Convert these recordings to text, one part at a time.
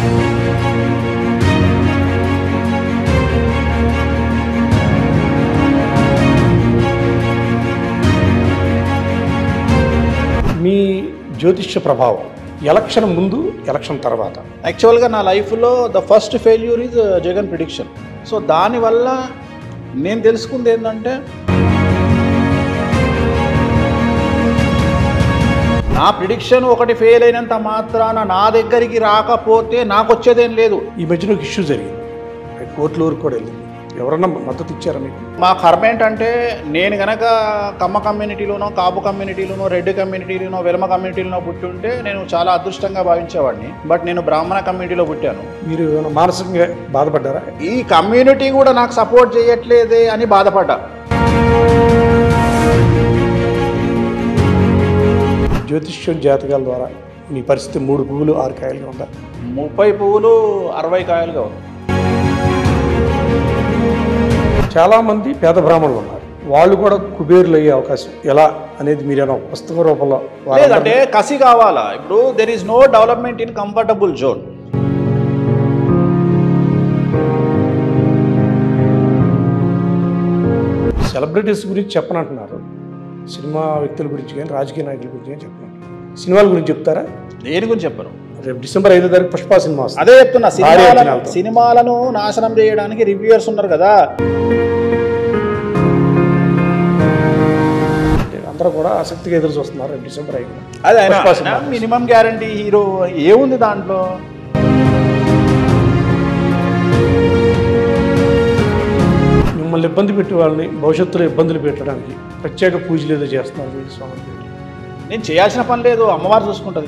మీ జ్యోతిష్య ప్రభావం ఎలక్షన్ ముందు ఎలక్షన్ తర్వాత యాక్చువల్గా నా లైఫ్లో the first failure is Jagan prediction so దానివల్ల నేను తెలుసుకుంది ఏంటంటే నా ప్రిడిక్షన్ ఒకటి ఫెయిల్ అయినంత మాత్రాన నా దగ్గరికి రాకపోతే నాకు వచ్చేదేం లేదు ఈ మధ్యన ఒక ఇష్యూ జరిగింది అది కోర్టుల వరకు కూడా వెళ్ళింది ఎవరన్నా మద్దతు ఇచ్చారా మీకు మా కర్మ ఏంటంటే నేను గనక కమ్మ కమ్యూనిటీలోనో కాపు కమ్యూనిటీలోనో రెడ్డి కమ్యూనిటీలోనో వెలమ కమ్యూనిటీలోనో పుట్టి ఉంటే నేను చాలా అదృష్టంగా భావించేవాడిని బట్ నేను బ్రాహ్మణ కమ్యూనిటీలో పుట్టాను మీరు ఏమైనా మానసికంగా బాధపడ్డారా ఈ కమ్యూనిటీ కూడా నాకు సపోర్ట్ చేయట్లేదే అని బాధపడ్డా జ్యోతిష్యం జాతకాల ద్వారా మీ పరిస్థితి మూడు పువ్వులు ఆరు కాయలుగా ఉందా ముప్పై పువ్వులు అరవై కాయలుగా ఉంది చాలామంది పేద బ్రాహ్మణులు ఉన్నారు వాళ్ళు కూడా కుబేరులు అయ్యే అవకాశం ఎలా అనేది మీరేమో పుస్తక రూపంలో వాళ్ళందరినీ- లేదంటే కసి కావాలా ఇప్పుడు there is no development in comfortable zone celebrities గురించి చెప్పనంటున్నారు సినిమా వ్యక్తుల గురించి కానీ రాజకీయ నాయకుల గురించి కానీ చెప్పనంటున్నారు సినిమాల గురించి చెప్తారా దేని గురించి చెప్పను రేపు డిసెంబర్ ఐదో తారీఖు పుష్ప సినిమా వస్తుంది అదే చెప్తున్నా భారీ సినిమాలను అంచనాలతో. సినిమాలను నాశనం చేయడానికి రివ్యూయర్స్ ఉన్నారు కదా అందరూ కూడా ఆసక్తిగా ఎదురు చూస్తున్నారు రేపు డిసెంబర్ ఐదు అదే Pushpa cinema. Minimum guarantee hero ఏముంది దాంట్లో మిమ్మల్ని ఇబ్బంది పెట్టే వాళ్ళని భవిష్యత్తులో ఇబ్బందులు పెట్టడానికి ప్రత్యేక పూజలు ఏదో చేస్తున్నారు వీళ్ళు స్వామి పేరు. నేను చేయాల్సిన పని లేదు అమ్మవారు చూసుకుంటుంది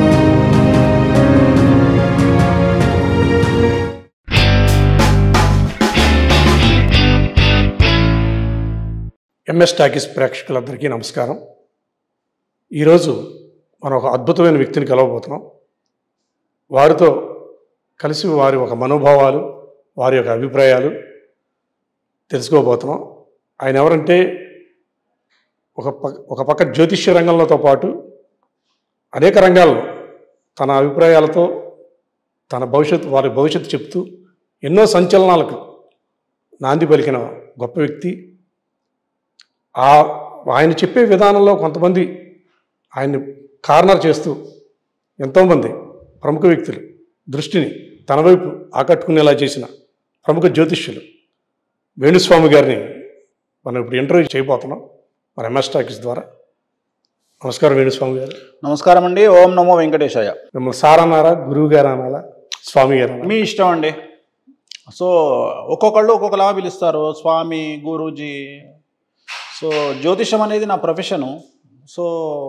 ఎంఎస్ టాకీస్ ప్రేక్షకులందరికీ నమస్కారం ఈరోజు మనం ఒక అద్భుతమైన వ్యక్తిని కలవబోతున్నాం వారితో కలిసి వారి ఒక మనోభావాలు వారి యొక్క అభిప్రాయాలు తెలుసుకోబోతున్నాం ఆయన ఎవరంటే ఒక పక్క ఒక పక్క జ్యోతిష్య రంగంలోతో పాటు అనేక రంగాల్లో తన అభిప్రాయాలతో తన భవిష్యత్తు వారి భవిష్యత్తు చెప్తూ ఎన్నో సంచలనాలకు నాంది పలికిన గొప్ప వ్యక్తి ఆ ఆయన చెప్పే విధానంలో కొంతమంది ఆయన్ని కార్నర్ చేస్తూ ఎంతోమంది ప్రముఖ వ్యక్తులు దృష్టిని తన వైపు ఆకట్టుకునేలా చేసిన ప్రముఖ జ్యోతిష్యులు వేణుస్వామి గారిని మనం ఇప్పుడు ఇంటర్వ్యూ చేయబోతున్నాం మన ఎంఎస్ టాకీస్ ద్వారా నమస్కారం వేణుస్వామి గారు నమస్కారం అండి ఓం నమో వెంకటేశాయ మిమ్మల్ని సార్ అన్నారా గురువు గారు అనాలా స్వామి గారు అనాలా మీ ఇష్టం అండి సో ఒక్కొక్కళ్ళు ఒక్కొక్కలా పిలుస్తారు స్వామి గురూజీ సో జ్యోతిషం అనేది నా ప్రొఫెషను సో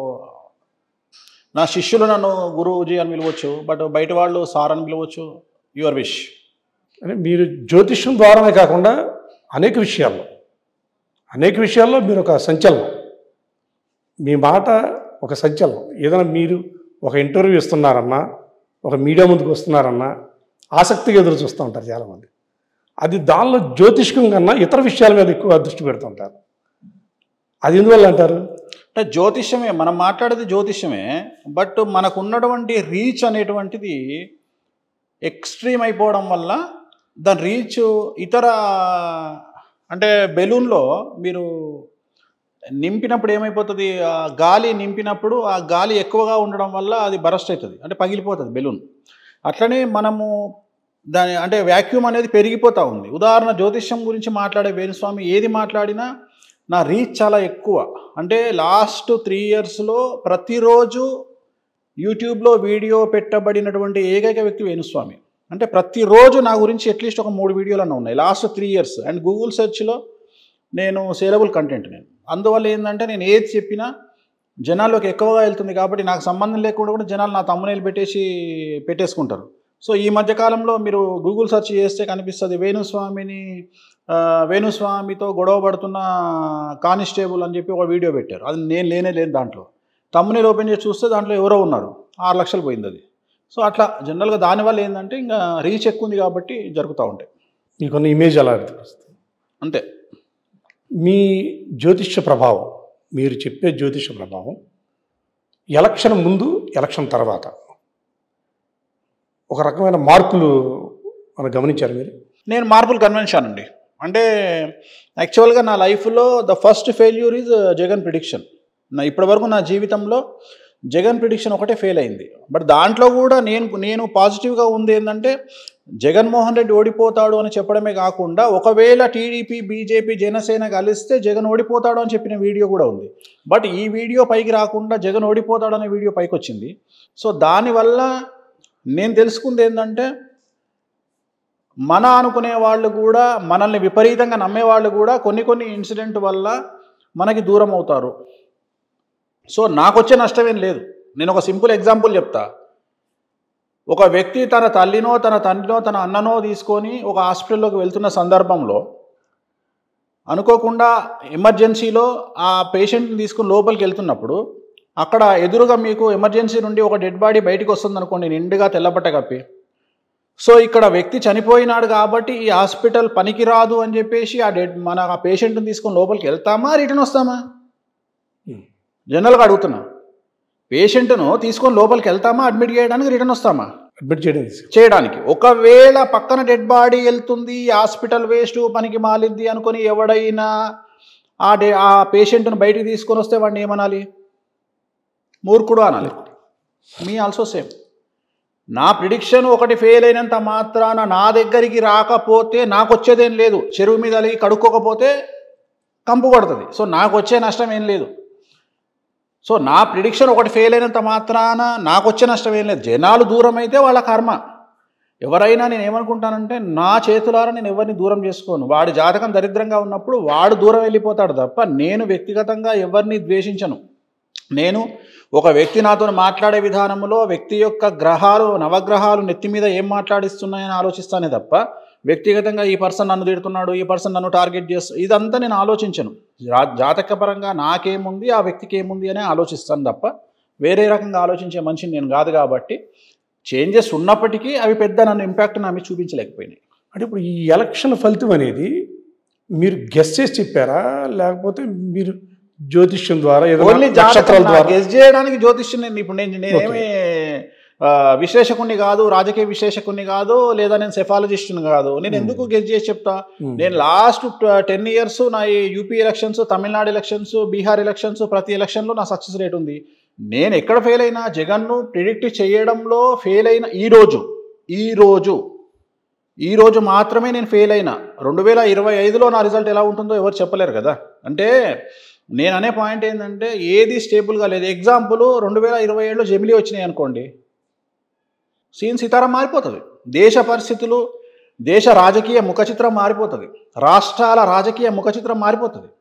నా శిష్యులు నన్ను గురూజీ అని పిలవచ్చు బట్ బయట వాళ్ళు సార్ అని పిలవచ్చు యువర్ విష్ అంటే మీరు జ్యోతిష్యం ద్వారానే కాకుండా అనేక విషయాల్లో అనేక విషయాల్లో మీరు ఒక సంచలనం మీ మాట ఒక సంచలనం ఏదైనా మీరు ఒక ఇంటర్వ్యూ ఇస్తున్నారన్నా ఒక మీడియా ముందుకు వస్తున్నారన్నా ఆసక్తిగా ఎదురు చూస్తూ ఉంటారు చాలామంది అది దానిలో జ్యోతిష్కం కన్నా ఇతర విషయాల మీద ఎక్కువ దృష్టి పెడుతుంటారు అది ఎందువల్ల అంటారు అంటే జ్యోతిష్యమే మనం మాట్లాడేది జ్యోతిష్యమే బట్ మనకు ఉన్నటువంటి రీచ్ అనేటువంటిది ఎక్స్ట్రీమ్ అయిపోవడం వల్ల దాని రీచ్ ఇతర అంటే బెలూన్లో మీరు నింపినప్పుడు ఏమైపోతుంది ఆ గాలి నింపినప్పుడు ఆ గాలి ఎక్కువగా ఉండడం వల్ల అది బరస్ట్ అవుతుంది అంటే పగిలిపోతుంది బెలూన్ అట్లనే మనము దాని అంటే వ్యాక్యూమ్ అనేది పెరిగిపోతూ ఉంది ఉదాహరణ జ్యోతిష్యం గురించి మాట్లాడే వేణుస్వామి ఏది మాట్లాడినా నా రీచ్ చాలా ఎక్కువ అంటే లాస్ట్ త్రీ ఇయర్స్లో ప్రతిరోజు యూట్యూబ్లో వీడియో పెట్టబడినటువంటి ఏకైక వ్యక్తి వేణుస్వామి అంటే ప్రతిరోజు నా గురించి అట్లీస్ట్ ఒక మూడు వీడియోలు అన్న ఉన్నాయి last three years and Google సెర్చ్లో నేను సేలబుల్ కంటెంట్ నేను అందువల్ల ఏంటంటే నేను ఏది చెప్పినా జనాల్లోకి ఎక్కువగా వెళ్తుంది కాబట్టి నాకు సంబంధం లేకుండా కూడా జనాలు నా తమ్మునేలు పెట్టేసి పెట్టేసుకుంటారు సో ఈ మధ్య కాలంలో మీరు గూగుల్ సెర్చ్ చేస్తే కనిపిస్తుంది వేణుస్వామిని ఆ, వేణుస్వామితో గొడవ పడుతున్న కానిస్టేబుల్ అని చెప్పి ఒక వీడియో పెట్టారు అది నేను లేనే లేను దాంట్లో తమ్మునేలు ఓపెన్ చేసి చూస్తే దాంట్లో ఎవరో ఉన్నారు ఆరు లక్షలు పోయింది అది సో అట్లా జనరల్గా దానివల్ల ఏంటంటే ఇంకా రీచ్ ఎక్కువ ఉంది కాబట్టి జరుగుతూ ఉంటాయి మీకున్న ఇమేజ్ అలా అనిపిస్తుంది అంతే మీ జ్యోతిష్య ప్రభావం మీరు చెప్పే జ్యోతిష ప్రభావం ఎలక్షన్ ముందు ఎలక్షన్ తర్వాత ఒక రకమైన మార్పులు మనం గమనించారు మీరు నేను మార్పులు కన్వెన్షానండి అంటే యాక్చువల్గా నా లైఫ్లో the first failure is Jagan prediction నా ఇప్పటివరకు నా జీవితంలో జగన్ ప్రిడిక్షన్ ఒకటే ఫెయిల్ అయింది బట్ దాంట్లో కూడా నేను నేను పాజిటివ్గా ఉంది ఏంటంటే జగన్మోహన్ రెడ్డి ఓడిపోతాడు అని చెప్పడమే కాకుండా ఒకవేళ టీడీపీ బీజేపీ జనసేన కలిస్తే జగన్ ఓడిపోతాడు అని చెప్పిన వీడియో కూడా ఉంది బట్ ఈ వీడియో పైకి రాకుండా జగన్ ఓడిపోతాడు అనే వీడియో పైకి వచ్చింది సో దానివల్ల నేను తెలుసుకుంది ఏంటంటే మన అనుకునే వాళ్ళు కూడా మనల్ని విపరీతంగా నమ్మే వాళ్ళు కూడా కొన్ని కొన్ని ఇన్సిడెంట్ వల్ల మనకి దూరం అవుతారు సో నాకు వచ్చే నష్టం ఏం లేదు నేను ఒక సింపుల్ ఎగ్జాంపుల్ చెప్తా ఒక వ్యక్తి తన తల్లినో తన తండ్రినో తన అన్ననో తీసుకొని ఒక హాస్పిటల్లోకి వెళ్తున్న సందర్భంలో అనుకోకుండా ఎమర్జెన్సీలో ఆ పేషెంట్ని తీసుకుని లోపలికి వెళ్తున్నప్పుడు అక్కడ ఎదురుగా మీకు ఎమర్జెన్సీ నుండి ఒక డెడ్ బాడీ బయటికి వస్తుంది అనుకోండి నిండుగా తెల్లబట్ట కప్పి సో ఇక్కడ వ్యక్తి చనిపోయినాడు కాబట్టి ఈ హాస్పిటల్ పనికిరాదు అని చెప్పేసి ఆ డెడ్ మన ఆ పేషెంట్ని తీసుకొని లోపలికి వెళ్తామా రిటర్న్ వస్తామా Hmm. జనరల్గా అడుగుతున్నా పేషెంట్ను తీసుకొని లోపలికి వెళ్తామా అడ్మిట్ చేయడానికి రిటర్న్ వస్తామా అడ్మిట్ చేయడం ఈజీ. చేయడానికి ఒకవేళ పక్కన డెడ్ బాడీ వెళ్తుంది హాస్పిటల్ వేస్ట్ పనికి మాలింది అనుకొని ఎవడైనా ఆ డే ఆ పేషెంట్ను బయటికి తీసుకొని వస్తే వాడిని ఏమనాలి మూర్ఖుడు అనాలి మీ ఆల్సో సేమ్ నా ప్రిడిక్షన్ ఒకటి ఫెయిల్ అయినంత మాత్రాన నా దగ్గరికి రాకపోతే నాకు వచ్చేదేం లేదు చెరువు మీద అలిగి కడుక్కోకపోతే కంపు కొడుతుంది సో నాకు వచ్చే నష్టం ఏం లేదు సో నా ప్రిడిక్షన్ ఒకటి ఫెయిల్ అయినంత మాత్రాన నాకు వచ్చే నష్టం ఏం లేదు జనాలు దూరం అయితే వాళ్ళ కర్మ ఎవరైనా నేను ఏమనుకుంటానంటే నా చేతులారా నేను ఎవరిని దూరం చేసుకోను వాడి జాతకం దరిద్రంగా ఉన్నప్పుడు వాడు దూరం వెళ్ళిపోతాడు తప్ప నేను వ్యక్తిగతంగా ఎవరిని ద్వేషించను నేను ఒక వ్యక్తి నాతో మాట్లాడే విధానంలో వ్యక్తి యొక్క గ్రహాలు నవగ్రహాలు నెత్తి మీద ఏం మాట్లాడిస్తున్నాయని ఆలోచిస్తానే తప్ప వ్యక్తిగతంగా ఈ పర్సన్ నన్ను తిడుతున్నాడు ఈ పర్సన్ నన్ను టార్గెట్ చేస్తు ఇదంతా నేను ఆలోచించను జా- జాతకపరంగా నాకేముంది ఆ వ్యక్తికి ఏముంది అనే ఆలోచిస్తాను తప్ప వేరే రకంగా ఆలోచించే మనిషిని నేను కాదు కాబట్టి చేంజెస్ ఉన్నప్పటికీ అవి పెద్ద నన్ను ఇంపాక్ట్ నా మీద చూపించలేకపోయినాయి అంటే ఇప్పుడు ఈ ఎలక్షన్ ఫలితం అనేది మీరు గెస్ చేసి చెప్పారా లేకపోతే మీరు జ్యోతిష్యం ద్వారా ఏదైనా ఓన్లీ నక్షత్రాల ద్వారా గెస్ చేయడానికి జ్యోతిష్యం నేను ఇప్పుడు నేను నేనేమి ఆ, విశ్లేషకుణ్ణి కాదు రాజకీయ విశ్లేషకుణ్ణి కాదు లేదా నేను సెఫాలజిస్ట్ని కాదు నేను ఎందుకు గెస్ చేసి చెప్తా Hmm. నేను లాస్ట్ టెన్ ఇయర్స్ నా ఈ UP elections Tamil Nadu elections Bihar elections ప్రతి ఎలక్షన్లో నా సక్సెస్ రేట్ ఉంది నేను ఎక్కడ ఫెయిల్ అయినా జగన్ను ప్రిడిక్ట్ చేయడంలో ఫెయిల్ అయిన ఈ రోజు ఈ రోజు ఈ రోజు మాత్రమే నేను ఫెయిల్ అయినా రెండు వేల ఇరవై ఐదులో నా రిజల్ట్ ఎలా ఉంటుందో ఎవరు చెప్పలేరు కదా అంటే నేను అనే పాయింట్ ఏంటంటే ఏది స్టేబుల్గా లేదు ఎగ్జాంపుల్ రెండు వేల ఇరవై ఏడులో జమిలీ వచ్చినాయి అనుకోండి సీన్ సితారం మారిపోతుంది దేశ పరిస్థితులు దేశ రాజకీయ ముఖచిత్రం మారిపోతుంది రాష్ట్రాల రాజకీయ ముఖచిత్రం మారిపోతుంది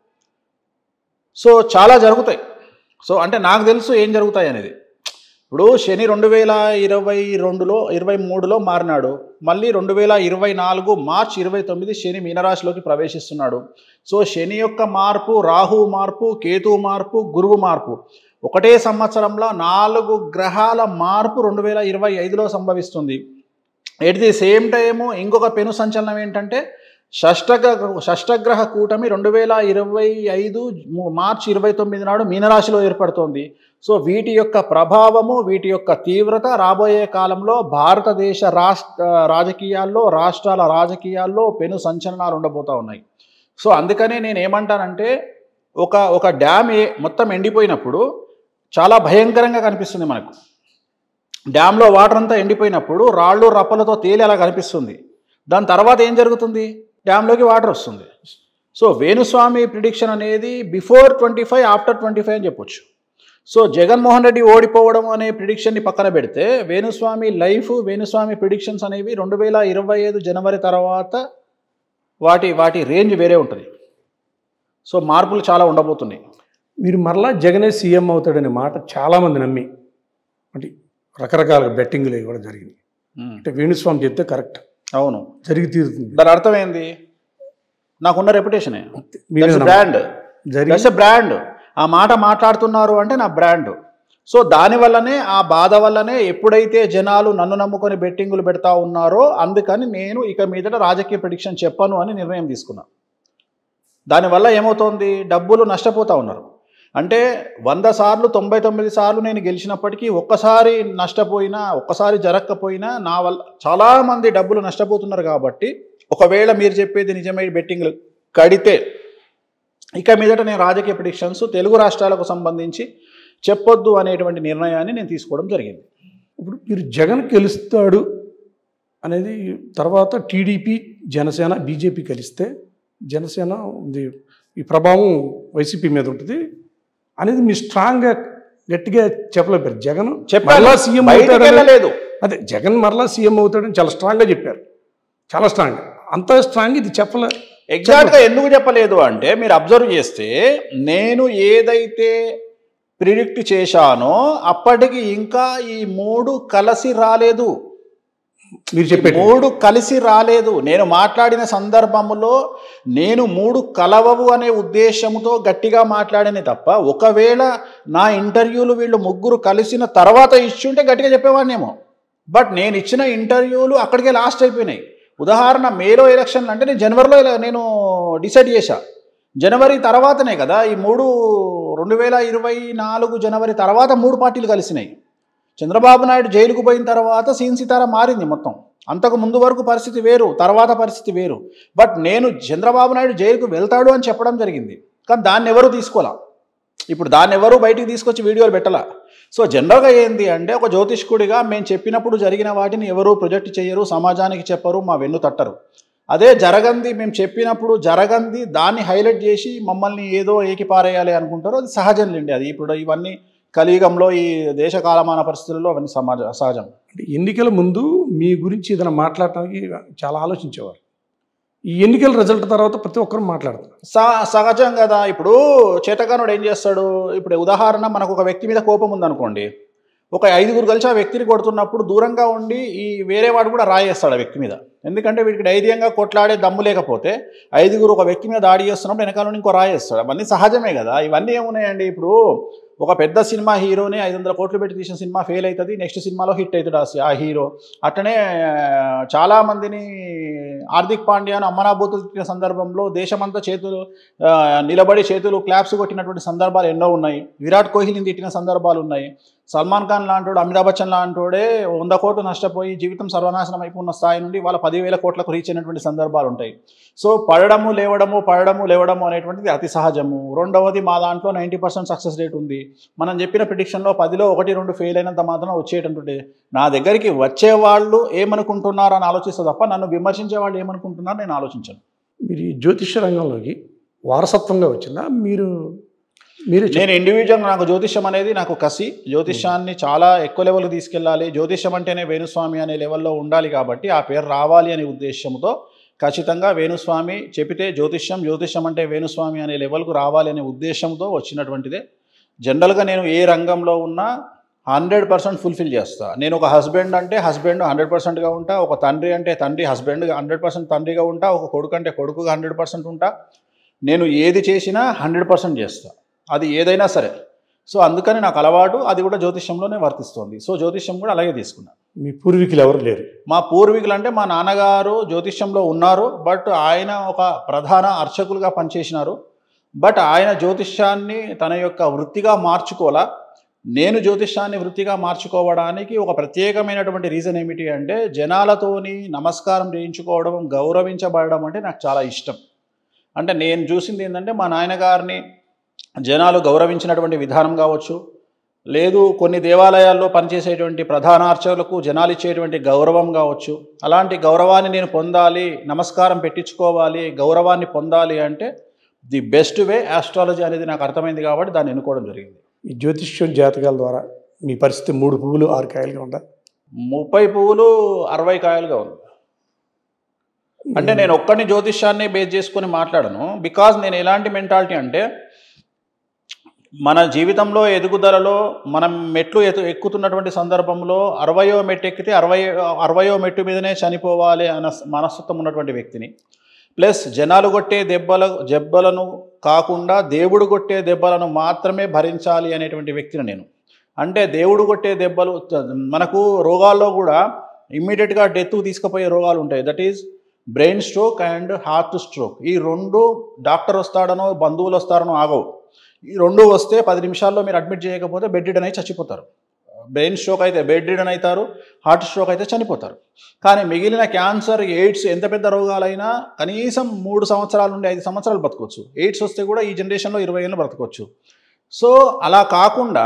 సో చాలా జరుగుతాయి సో అంటే నాకు తెలుసు ఏం జరుగుతాయి అనేది ఇప్పుడు శని రెండు వేల ఇరవై రెండులో ఇరవై మూడులో మారినాడు మళ్ళీ రెండు వేల ఇరవై నాలుగు మార్చ్ ఇరవై తొమ్మిది శని మీనరాశిలోకి ప్రవేశిస్తున్నాడు సో శని యొక్క మార్పు రాహు మార్పు కేతు మార్పు గురువు మార్పు ఒకటే సంవత్సరంలో నాలుగు గ్రహాల మార్పు రెండు వేల ఇరవై ఐదులో సంభవిస్తుంది ఎట్ ది సేమ్ టైము ఇంకొక పెను సంచలనం ఏంటంటే షష్టగ్రహ షష్టగ్రహ కూటమి రెండు వేల ఇరవై ఐదు మార్చి ఇరవై తొమ్మిది నాడు మీనరాశిలో ఏర్పడుతోంది సో వీటి యొక్క ప్రభావము వీటి యొక్క తీవ్రత రాబోయే కాలంలో భారతదేశ రాష్ట్ర రాజకీయాల్లో రాష్ట్రాల రాజకీయాల్లో పెను సంచలనాలు ఉండబోతూ ఉన్నాయి సో అందుకనే నేను ఏమంటానంటే ఒక ఒక డ్యామ్ ఏ మొత్తం ఎండిపోయినప్పుడు చాలా భయంకరంగా కనిపిస్తుంది మనకు డ్యామ్లో వాటర్ అంతా ఎండిపోయినప్పుడు రాళ్ళు రప్పలతో తేలి అలా కనిపిస్తుంది దాని తర్వాత ఏం జరుగుతుంది డ్యామ్లోకి వాటర్ వస్తుంది సో వేణుస్వామి ప్రిడిక్షన్ అనేది before twenty five after twenty five అని చెప్పొచ్చు సో జగన్మోహన్ రెడ్డి ఓడిపోవడం అనే ప్రిడిక్షన్ని పక్కన పెడితే వేణుస్వామి లైఫ్ వేణుస్వామి ప్రిడిక్షన్స్ అనేవి రెండు వేల ఇరవై ఐదు జనవరి తర్వాత వాటి వాటి రేంజ్ వేరే ఉంటుంది సో మార్పులు చాలా ఉండబోతున్నాయి మీరు మరలా జగనే సీఎం అవుతాడనే మాట చాలామంది నమ్మి అంటే రకరకాల బెట్టింగ్లు ఇవి కూడా జరిగింది అంటే వేణుస్వామి చెప్తే కరెక్ట్ అవును జరిగి తీరుతుంది దాని అర్థం ఏంది నాకున్న రెప్యుటేషనే మీ మీద నమ్మకం. బ్రాండ్ జరిగి దట్స్ ఎ బ్రాండ్ ఆ మాట మాట్లాడుతున్నారు అంటే నా బ్రాండ్ సో దానివల్లనే ఆ బాధ వల్లనే ఎప్పుడైతే జనాలు నన్ను నమ్ముకొని బెట్టింగులు పెడతా ఉన్నారో అందుకని నేను ఇక మీదట రాజకీయ ప్రిడిక్షన్ చెప్పను అని నిర్ణయం తీసుకున్నా దానివల్ల ఏమవుతోంది డబ్బులు నష్టపోతూ ఉన్నారు అంటే వంద సార్లు తొంభై తొమ్మిది సార్లు నేను గెలిచినప్పటికీ ఒక్కసారి నష్టపోయినా ఒక్కసారి జరగకపోయినా నా వల్ల చాలామంది డబ్బులు నష్టపోతున్నారు కాబట్టి ఒకవేళ మీరు చెప్పేది నిజమై బెట్టింగ్లు కడితే ఇక మీదట నేను రాజకీయ ప్రిడిక్షన్స్ తెలుగు రాష్ట్రాలకు సంబంధించి చెప్పొద్దు అనేటువంటి నిర్ణయాన్ని నేను తీసుకోవడం జరిగింది ఇప్పుడు మీరు జగన్ గెలుస్తాడు అనేది తర్వాత టీడీపీ జనసేన బీజేపీ కలిస్తే జనసేన ఉంది ఈ ప్రభావం వైసీపీ మీద ఉంటుంది అనేది మీరు స్ట్రాంగ్గా గట్టిగా చెప్పలేపారు జగన్ చెప్పాను మరలా సీఎం బయటికి అవుతాడని వెళ్ళలేదు అదే జగన్ మరలా సీఎం అవుతాడని చాలా స్ట్రాంగ్గా చెప్పారు చాలా స్ట్రాంగ్ అంత స్ట్రాంగ్ ఇది చెప్పలే ఎగ్జాక్ట్గా ఎందుకు చెప్పలేదు అంటే మీరు అబ్జర్వ్ చేస్తే నేను ఏదైతే ప్రిడిక్ట్ చేశానో అప్పటికి ఇంకా ఈ మూడు కలిసి రాలేదు మీరు చెప్పేది మూడు కలిసి రాలేదు నేను మాట్లాడిన సందర్భంలో నేను మూడు కలవవు అనే ఉద్దేశంతో గట్టిగా మాట్లాడని తప్ప ఒకవేళ నా ఇంటర్వ్యూలు వీళ్ళు ముగ్గురు కలిసిన తర్వాత ఇచ్చుంటే గట్టిగా చెప్పేవాడినేమో బట్ నేను ఇచ్చిన ఇంటర్వ్యూలు అక్కడికే లాస్ట్ అయిపోయినాయి ఉదాహరణ మేలో ఎలక్షన్లు అంటే నేను జనవరిలో ఇలా- నేను డిసైడ్ చేశా జనవరి తర్వాతనే కదా ఈ మూడు రెండు వేల ఇరవై నాలుగు జనవరి తర్వాత మూడు పార్టీలు కలిసినాయి చంద్రబాబు నాయుడు జైలుకు పోయిన తర్వాత సీన్ సితారా మారింది మొత్తం అంతకు ముందు వరకు పరిస్థితి వేరు తర్వాత పరిస్థితి వేరు బట్ నేను చంద్రబాబు నాయుడు జైలుకు వెళ్తాడు అని చెప్పడం జరిగింది కానీ దాన్ని ఎవరు తీసుకోవాలా ఇప్పుడు దాన్ని ఎవరు బయటికి తీసుకొచ్చి వీడియోలు పెట్టాల సో జనరల్గా ఏంది అంటే ఒక జ్యోతిష్కుడిగా మేము చెప్పినప్పుడు జరిగిన వాటిని ఎవరు ప్రొజెక్ట్ చేయరు సమాజానికి చెప్పరు మా వెన్ను తట్టరు అదే జరగంది మేము చెప్పినప్పుడు జరగంది దాన్ని హైలైట్ చేసి మమ్మల్ని ఏదో ఏకిపారేయాలి అనుకుంటారు అది సహజంలేండి అది ఇప్పుడు ఇవన్నీ కలియుగంలో ఈ దేశ కాలమాన పరిస్థితుల్లో అవన్నీ సమాజ సహజం అంటే ఎన్నికల ముందు మీ గురించి ఏదైనా మాట్లాడటానికి చాలా ఆలోచించేవారు ఈ ఎన్నికల రిజల్ట్ తర్వాత ప్రతి ఒక్కరు మాట్లాడతారు స సహజం కదా ఇప్పుడు చేతగానుడు ఏం చేస్తాడు ఇప్పుడు ఉదాహరణ మనకు ఒక వ్యక్తి మీద కోపం ఉందనుకోండి ఒక ఐదుగురు కలిసి ఆ వ్యక్తిని కొడుతున్నప్పుడు దూరంగా ఉండి ఈ వేరే వాడు కూడా రాయేస్తాడు ఆ వ్యక్తి మీద ఎందుకంటే వీడికి ధైర్యంగా కొట్లాడే దమ్ము లేకపోతే ఐదుగురు ఒక వ్యక్తి మీద దాడి చేస్తున్నప్పుడు వెనకాల నుండి ఇంకో రాయేస్తాడు అవన్నీ సహజమే కదా ఇవన్నీ ఏమున్నాయండి ఇప్పుడు ఒక పెద్ద సినిమా హీరోని ఐదు వందల కోట్లు పెట్టి తీసిన సినిమా ఫెయిల్ అవుతుంది నెక్స్ట్ సినిమాలో హిట్ అవుతాడు ఆ సి- ఆ హీరో అట్లనే ఆ, చాలా మందిని హార్దిక్ పాండ్యాను అమ్మనాబూతులు తిట్టిన సందర్భంలో దేశమంతా చేతులు ఆ, నిలబడి చేతులు క్లాప్స్ కొట్టినటువంటి సందర్భాలు ఎన్నో ఉన్నాయి విరాట్ కోహ్లీని తిట్టిన సందర్భాలు ఉన్నాయి సల్మాన్ ఖాన్ లాంటోడు అమితాబ్ బచ్చన్ లాంటోడే వంద కోట్లు నష్టపోయి జీవితం సర్వనాశనం అయిపోయిన స్థాయి నుండి వాళ్ళ పదివేల కోట్లకు రీచ్ అయినటువంటి సందర్భాలు ఉంటాయి సో పడడము లేవడము పడడము లేవడము అనేటువంటిది అతి సహజము రెండవది మా దాంట్లో నైంటీ పర్సెంట్ సక్సెస్ రేట్ ఉంది మనం చెప్పిన ప్రిడిక్షన్లో పదిలో ఒకటి రెండు ఫెయిల్ అయినంత మాత్రం వచ్చేటటువంటి నా దగ్గరికి వచ్చే వాళ్ళు ఏమనుకుంటున్నారు అని ఆలోచిస్తే తప్ప నన్ను విమర్శించే వాళ్ళు ఏమనుకుంటున్నారు నేను ఆలోచించను మీరు ఈ జ్యోతిష రంగంలోకి వారసత్వంగా వచ్చిందా మీరు మీరు నేను ఇండివిజువల్ నాకు జ్యోతిష్యం అనేది నాకు కసి జ్యోతిష్యాన్ని చాలా ఎక్కువ లెవెల్కి తీసుకెళ్ళాలి జ్యోతిష్యం అంటేనే వేణుస్వామి అనే లెవెల్లో ఉండాలి కాబట్టి ఆ పేరు రావాలి అనే ఉద్దేశంతో ఖచ్చితంగా వేణుస్వామి చెబితే జ్యోతిష్యం జ్యోతిష్యం అంటే వేణుస్వామి అనే లెవెల్కు రావాలి అనే ఉద్దేశంతో వచ్చినటువంటిదే జనరల్గా నేను ఏ రంగంలో ఉన్నా హండ్రెడ్ పర్సెంట్ ఫుల్ఫిల్ చేస్తా నేను ఒక హస్బెండ్ అంటే హస్బెండ్ హండ్రెడ్ పర్సెంట్గా ఉంటా ఒక తండ్రి అంటే తండ్రి హస్బెండ్ హండ్రెడ్ పర్సెంట్ తండ్రిగా ఉంటా ఒక కొడుకు అంటే కొడుకుగా హండ్రెడ్ పర్సెంట్ ఉంటా నేను ఏది చేసినా హండ్రెడ్ పర్సెంట్ చేస్తా అది ఏదైనా సరే సో అందుకని నాకు అలవాటు అది కూడా జ్యోతిష్యంలోనే వర్తిస్తుంది సో జ్యోతిష్యం కూడా అలాగే తీసుకున్నాను మీ పూర్వీకులు ఎవరు లేరు మా పూర్వీకులు అంటే మా నాన్నగారు జ్యోతిష్యంలో ఉన్నారు బట్ ఆయన ఒక ప్రధాన అర్చకులుగా పనిచేసినారు బట్ ఆయన జ్యోతిష్యాన్ని తన యొక్క వృత్తిగా మార్చుకోవాలా నేను జ్యోతిష్యాన్ని వృత్తిగా మార్చుకోవడానికి ఒక ప్రత్యేకమైనటువంటి రీజన్ ఏమిటి అంటే జనాలతోని నమస్కారం చేయించుకోవడం గౌరవించబడడం అంటే నాకు చాలా ఇష్టం అంటే నేను చూసింది ఏంటంటే మా నాయనగారిని జనాలు గౌరవించినటువంటి విధానం కావచ్చు లేదు కొన్ని దేవాలయాల్లో పనిచేసేటువంటి ప్రధాన అర్చకులకు జనాలు ఇచ్చేటువంటి గౌరవం కావచ్చు అలాంటి గౌరవాన్ని నేను పొందాలి నమస్కారం పెట్టించుకోవాలి గౌరవాన్ని పొందాలి అంటే ది బెస్ట్ వే ఆస్ట్రాలజీ అనేది నాకు అర్థమైంది కాబట్టి దాన్ని ఎన్నుకోవడం జరిగింది ఈ జ్యోతిష్యం జాతకాల ద్వారా మీ పరిస్థితి మూడు పువ్వులు ఆరు కాయలుగా ఉందా ముప్పై పువ్వులు అరవై కాయలుగా ఉంది అంటే నేను ఒక్కడిని జ్యోతిష్యాన్ని బేస్ చేసుకొని మాట్లాడను బికాజ్ నేను ఎలాంటి మెంటాలిటీ అంటే మన జీవితంలో ఎదుగుదలలో మనం మెట్లు ఎత్తు ఎక్కుతున్నటువంటి సందర్భంలో అరవయో మెట్టు ఎక్కితే అరవై అరవయో మెట్టు మీదనే చనిపోవాలి అన్న మనస్తత్వం ఉన్నటువంటి వ్యక్తిని ప్లస్ జనాలు కొట్టే దెబ్బల దెబ్బలను కాకుండా దేవుడు కొట్టే దెబ్బలను మాత్రమే భరించాలి అనేటువంటి వ్యక్తిని నేను అంటే దేవుడు కొట్టే దెబ్బలు మనకు రోగాల్లో కూడా ఇమ్మీడియట్గా డెత్ తీసుకుపోయే రోగాలు ఉంటాయి that is brain stroke and heart stroke ఈ రెండు డాక్టర్ వస్తాడనో బంధువులు వస్తారనో ఆగవు ఈ రెండు వస్తే పది నిమిషాల్లో మీరు అడ్మిట్ చేయకపోతే బెడ్ రిడన్ అయి చచ్చిపోతారు బ్రెయిన్ స్ట్రోక్ అయితే బెడ్ రిడన్ అవుతారు హార్ట్ స్ట్రోక్ అయితే చనిపోతారు కానీ మిగిలిన క్యాన్సర్ ఎయిడ్స్ ఎంత పెద్ద రోగాలైనా కనీసం మూడు సంవత్సరాల నుండి ఐదు సంవత్సరాలు బతకొచ్చు ఎయిడ్స్ వస్తే కూడా ఈ జనరేషన్లో ఇరవై ఏళ్ళు బ్రతకొచ్చు సో అలా కాకుండా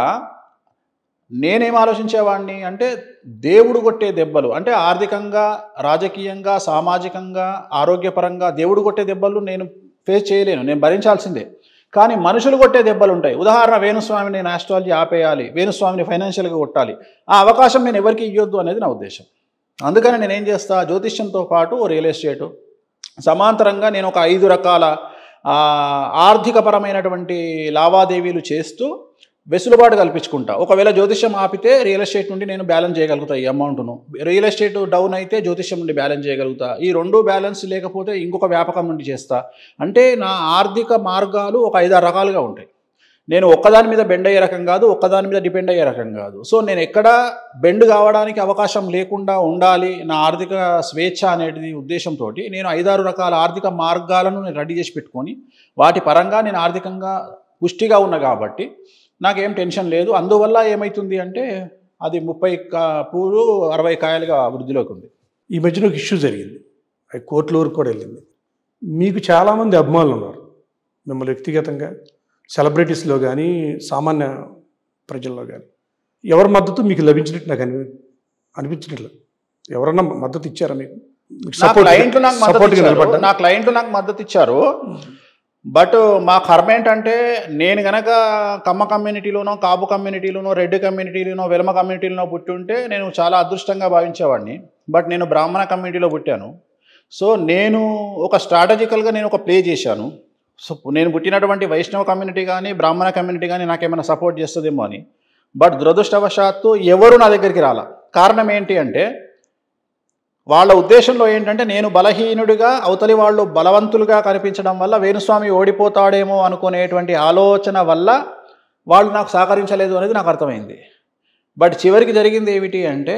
నేనేం ఆలోచించేవాడిని అంటే దేవుడు కొట్టే దెబ్బలు అంటే ఆర్థికంగా రాజకీయంగా సామాజికంగా ఆరోగ్యపరంగా దేవుడు కొట్టే దెబ్బలు నేను ఫేస్ చేయలేను నేను భరించాల్సిందే కానీ మనుషులు కొట్టే దెబ్బలు ఉంటాయి ఉదాహరణ వేణుస్వామిని నేను ఆస్ట్రాలజీ ఆపేయాలి వేణుస్వామిని ఫైనాన్షియల్గా కొట్టాలి ఆ అవకాశం నేను ఎవరికి ఇవ్వద్దు అనేది నా ఉద్దేశం అందుకని నేను ఏం చేస్తా జ్యోతిష్యంతో పాటు రియల్ ఎస్టేటు సమాంతరంగా నేను ఒక ఐదు రకాల ఆ, ఆర్థికపరమైనటువంటి లావాదేవీలు చేస్తూ వెసులుబాటు కల్పించుకుంటా ఒకవేళ జ్యోతిష్యం ఆపితే రియల్ ఎస్టేట్ నుండి నేను బ్యాలెన్స్ చేయగలుగుతా ఈ అమౌంట్ను రియల్ ఎస్టేట్ డౌన్ అయితే జ్యోతిష్యం నుండి బ్యాలెన్స్ చేయగలుగుతా ఈ రెండు బ్యాలెన్స్ లేకపోతే ఇంకొక వ్యాపకం నుండి చేస్తా అంటే నా ఆర్థిక మార్గాలు ఒక ఐదారు రకాలుగా ఉంటాయి నేను ఒక్కదాని మీద బెండ్ అయ్యే రకం కాదు ఒక్కదాని మీద డిపెండ్ అయ్యే రకం కాదు సో నేను ఎక్కడ బెండ్ కావడానికి అవకాశం లేకుండా ఉండాలి నా ఆర్థిక స్వేచ్ఛ అనేది ఉద్దేశంతో నేను ఐదారు రకాల ఆర్థిక మార్గాలను నేను రెడీ చేసి పెట్టుకొని వాటి పరంగా నేను ఆర్థికంగా పుష్టిగా ఉన్నా కాబట్టి నాకేం టెన్షన్ లేదు అందువల్ల ఏమవుతుంది అంటే అది ముప్పై కా పూలు అరవై కాయలుగా వృద్ధిలోకి ఉంది ఈ మధ్యన ఒక ఇష్యూ జరిగింది అది కోర్టుల వరకు కూడా వెళ్ళింది మీకు చాలామంది అభిమానులు ఉన్నారు మిమ్మల్ని వ్యక్తిగతంగా సెలబ్రిటీస్లో కానీ సామాన్య ప్రజల్లో కానీ ఎవరి మద్దతు మీకు లభించినట్టు నాకు అనిపి అనిపించినట్లు ఎవరన్నా మద్దతు ఇచ్చారా మీకు మీకు నా support గా- క్లయింట్లు నాకు మద్దతు support గా ఇచ్చారు నిలబడ్డారా? నా క్లయింట్లు నాకు మద్దతు ఇచ్చారు బట్ మా కర్మ ఏంటంటే నేను గనక కమ్మ కమ్యూనిటీలోనో కాపు కమ్యూనిటీలోనో రెడ్డి కమ్యూనిటీలోనో వెలమ కమ్యూనిటీలోనో పుట్టి ఉంటే నేను చాలా అదృష్టంగా భావించేవాడిని బట్ నేను బ్రాహ్మణ కమ్యూనిటీలో పుట్టాను సో నేను ఒక స్ట్రాటజికల్గా నేను ఒక ప్లే చేశాను సో నేను పుట్టినటువంటి వైష్ణవ కమ్యూనిటీ కానీ బ్రాహ్మణ కమ్యూనిటీ కానీ నాకేమైనా సపోర్ట్ చేస్తుందేమో అని బట్ దురదృష్టవశాత్తు ఎవరు నా దగ్గరికి రాల కారణం ఏంటి అంటే వాళ్ళ ఉద్దేశంలో ఏంటంటే నేను బలహీనుడిగా అవతలి వాళ్ళు బలవంతులుగా కనిపించడం వల్ల వేణుస్వామి ఓడిపోతాడేమో అనుకునేటువంటి ఆలోచన వల్ల వాళ్ళు నాకు సహకరించలేదు అనేది నాకు అర్థమైంది బట్ చివరికి జరిగింది ఏమిటి అంటే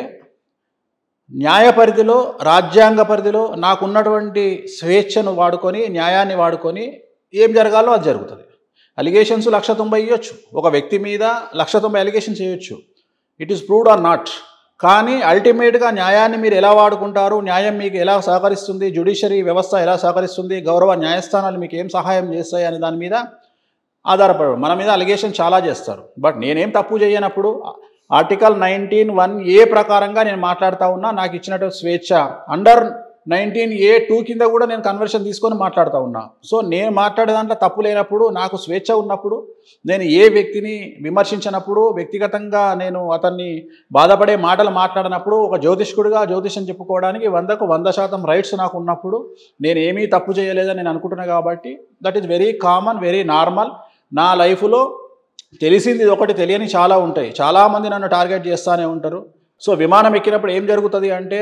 న్యాయ పరిధిలో రాజ్యాంగ పరిధిలో నాకున్నటువంటి స్వేచ్ఛను వాడుకొని న్యాయాన్ని వాడుకొని ఏం జరగాలో అది జరుగుతుంది అలిగేషన్స్ లక్ష తొంభై ఇవ్వచ్చు ఒక వ్యక్తి మీద లక్ష తొంభై అలిగేషన్స్ చేయొచ్చు it is proved or not కానీ అల్టిమేట్గా న్యాయాన్ని మీరు ఎలా వాడుకుంటారు న్యాయం మీకు ఎలా సహకరిస్తుంది జ్యుడిషియరీ వ్యవస్థ ఎలా సహకరిస్తుంది గౌరవ న్యాయస్థానాలు మీకు ఏం సహాయం చేస్తాయి అనే దాని మీద ఆధారపడరు మన మీద అలిగేషన్ చాలా చేస్తారు బట్ నేనేం తప్పు చేయనప్పుడు ఆర్టికల్ నైన్టీన్ వన్ ఏ ప్రకారంగా నేను మాట్లాడుతూ ఉన్నా నాకు ఇచ్చినట్టు స్వేచ్ఛ అండర్ నైన్టీన్ ఏ టూ కింద కూడా నేను కన్వర్షన్ తీసుకొని మాట్లాడుతూ ఉన్నా సో నేను మాట్లాడే దాంట్లో తప్పు లేనప్పుడు నాకు స్వేచ్ఛ ఉన్నప్పుడు నేను ఏ వ్యక్తిని విమర్శించినప్పుడు వ్యక్తిగతంగా నేను అతన్ని బాధపడే మాటలు మాట్లాడినప్పుడు ఒక జ్యోతిష్కుడిగా జ్యోతిషం చెప్పుకోవడానికి వందకు వంద శాతం రైట్స్ నాకు ఉన్నప్పుడు నేను ఏమీ తప్పు చేయలేదని నేను అనుకుంటున్నా కాబట్టి that is very common very normal నా లైఫ్లో తెలిసింది ఇది ఒకటి తెలియని చాలా ఉంటాయి చాలామంది నన్ను టార్గెట్ చేస్తూనే ఉంటారు సో విమానం ఎక్కినప్పుడు ఏం జరుగుతుంది అంటే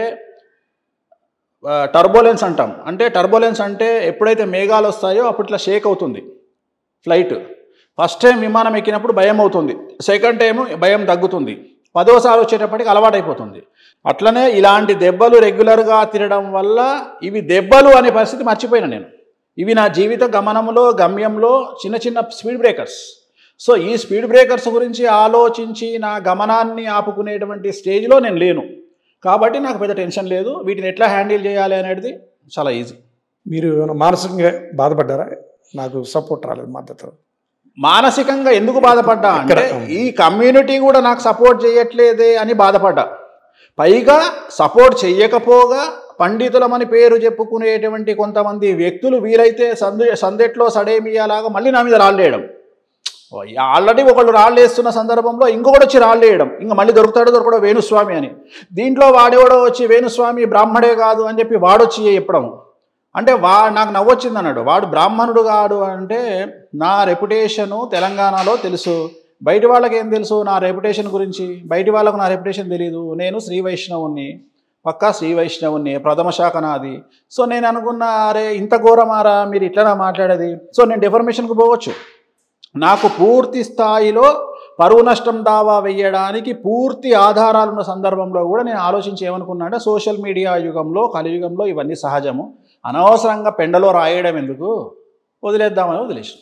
టర్బోలెన్స్ అంటాం అంటే టర్బోలెన్స్ అంటే ఎప్పుడైతే మేఘాలు వస్తాయో అప్పుడు ఇట్లా షేక్ అవుతుంది ఫ్లైట్ ఫస్ట్ టైం విమానం ఎక్కినప్పుడు భయం అవుతుంది సెకండ్ టైం భయం తగ్గుతుంది పదోసారి వచ్చేటప్పటికి అలవాటైపోతుంది అట్లనే ఇలాంటి దెబ్బలు రెగ్యులర్గా తినడం వల్ల ఇవి దెబ్బలు అనే పరిస్థితి మర్చిపోయినా నేను ఇవి నా జీవిత గమనంలో గమ్యంలో చిన్న చిన్న స్పీడ్ బ్రేకర్స్ సో ఈ స్పీడ్ బ్రేకర్స్ గురించి ఆలోచించి నా గమనాన్ని ఆపుకునేటువంటి స్టేజ్లో నేను లేను కాబట్టి నాకు పెద్ద టెన్షన్ లేదు వీటిని ఎట్లా హ్యాండిల్ చేయాలి అనేది చాలా ఈజీ మీరు ఏమైనా మానసికంగా బాధపడ్డారా నాకు సపోర్ట్ రాలేదు మద్దతు మానసికంగా ఎందుకు బాధపడ్డా అంటే ఇక్కడ- ఈ కమ్యూనిటీ కూడా నాకు సపోర్ట్ చేయట్లేదే అని బాధపడ్డా పైగా సపోర్ట్ చెయ్యకపోగా పండితులమని పేరు చెప్పుకునేటువంటి కొంతమంది వ్యక్తులు వీలైతే సందు సందెట్లో సడేమియాలాగా మళ్ళీ నా మీద రాళ్ళేయడం ఆల్రెడీ ఒకళ్ళు రాళ్ళు వేస్తున్న సందర్భంలో ఇంకొకటి వచ్చి రాళ్ళు వేయడం ఇంకా మళ్ళీ దొరుకుతాడో దొరకడో వేణుస్వామి అని దీంట్లో వాడెవడో వచ్చి వేణుస్వామి బ్రాహ్మడే కాదు అని చెప్పి వాడొచ్చి చెప్పడం అంటే వా నాకు నవ్వొచ్చింది అన్నాడు వాడు బ్రాహ్మణుడు కాడు అంటే నా రెప్యుటేషను తెలంగాణలో తెలుసు బయటి వాళ్ళకి ఏం తెలుసు నా రెప్యుటేషన్ గురించి బయటి వాళ్ళకు నా రెప్యుటేషన్ తెలియదు నేను శ్రీ వైష్ణవుణ్ణి పక్కా శ్రీ వైష్ణవుణ్ణి ప్రథమ శాఖ నాది సో నేను అనుకున్నా అరే ఇంత ఘోరమారా మీరు ఇట్లా మాట్లాడేది సో నేను డెఫర్మేషన్కి పోవచ్చు నాకు పూర్తి స్థాయిలో పరువు నష్టం దావా వేయడానికి పూర్తి ఆధారాలున్న సందర్భంలో కూడా నేను ఆలోచించి ఏమనుకున్నా అంటే సోషల్ మీడియా యుగంలో కలియుగంలో ఇవన్నీ సహజము అనవసరంగా పెండలో రాయడం ఎందుకు వదిలేద్దామని వదిలేసి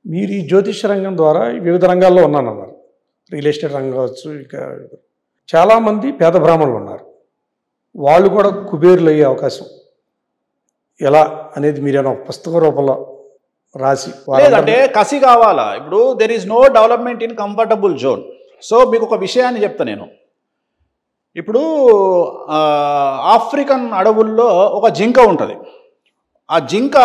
మీరు ఈ జ్యోతిష రంగం ద్వారా వివిధ రంగాల్లో ఉన్నానన్నారు రియల్ ఎస్టేట్ రంగం కావచ్చు ఇంకా చాలామంది పేద బ్రాహ్మణులు ఉన్నారు వాళ్ళు కూడా కుబేరులు అయ్యే అవకాశం ఎలా అనేది మీరేమైనా ఒక పుస్తక రూపంలో రాసి లేదంటే కసి కావాలా ఇప్పుడు there is no development in comfortable zone so మీకు ఒక విషయాన్ని చెప్తా నేను ఇప్పుడు ఆ, ఆఫ్రికన్ అడవుల్లో ఒక జింక ఉంటుంది ఆ జింక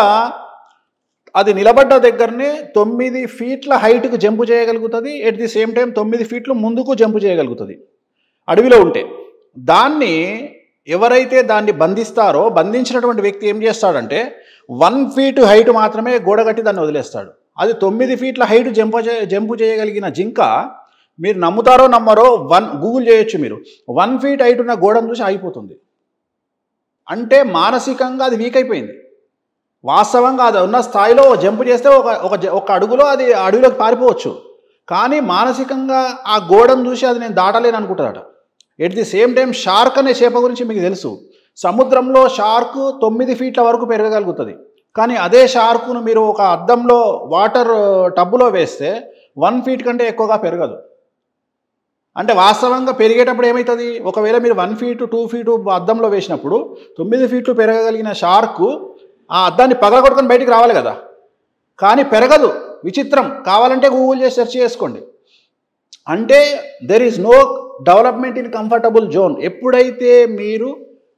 అది నిలబడ్డ దగ్గరనే తొమ్మిది ఫీట్ల హైట్కు జంపు చేయగలుగుతుంది ఎట్ ది సేమ్ టైం తొమ్మిది ఫీట్లు ముందుకు జంపు చేయగలుగుతుంది అడవిలో ఉంటే దాన్ని ఎవరైతే దాన్ని బంధిస్తారో బంధించినటువంటి వ్యక్తి ఏం చేస్తాడంటే వన్ ఫీట్ హైట్ మాత్రమే గోడ కట్టి దాన్ని వదిలేస్తాడు అది తొమ్మిది ఫీట్ల హైట్ జంప చే- జంపు చేయగలిగిన జింక మీరు నమ్ముతారో నమ్మరో వన్ గూగుల్ చేయొచ్చు మీరు వన్ ఫీట్ హైట్ ఉన్న గోడను చూసి ఆగిపోతుంది అంటే మానసికంగా అది వీక్ అయిపోయింది వాస్తవంగా అది ఉన్న స్థాయిలో జంప్ చేస్తే ఒక ఒక జ- ఒక అడుగులో అది అడవిలోకి పారిపోవచ్చు కానీ మానసికంగా ఆ గోడను చూసి అది నేను దాటలేను అనుకుంటుందట at the same time shark అనే చేప గురించి మీకు తెలుసు సముద్రంలో షార్క్ తొమ్మిది ఫీట్ల వరకు పెరగగలుగుతుంది కానీ అదే షార్కును మీరు ఒక అద్దంలో వాటర్ టబ్బులో వేస్తే వన్ ఫీట్ కంటే ఎక్కువగా పెరగదు అంటే వాస్తవంగా పెరిగేటప్పుడు ఏమవుతుంది ఒకవేళ మీరు వన్ ఫీటు టూ ఫీటు అద్దంలో వేసినప్పుడు తొమ్మిది ఫీట్లు పెరగగలిగిన షార్కు ఆ అద్దాన్ని పగలగొట్టుకొని బయటికి రావాలి కదా కానీ పెరగదు విచిత్రం కావాలంటే గూగుల్ చేసి సెర్చ్ చేసుకోండి అంటే there is no development in comfortable zone ఎప్పుడైతే మీరు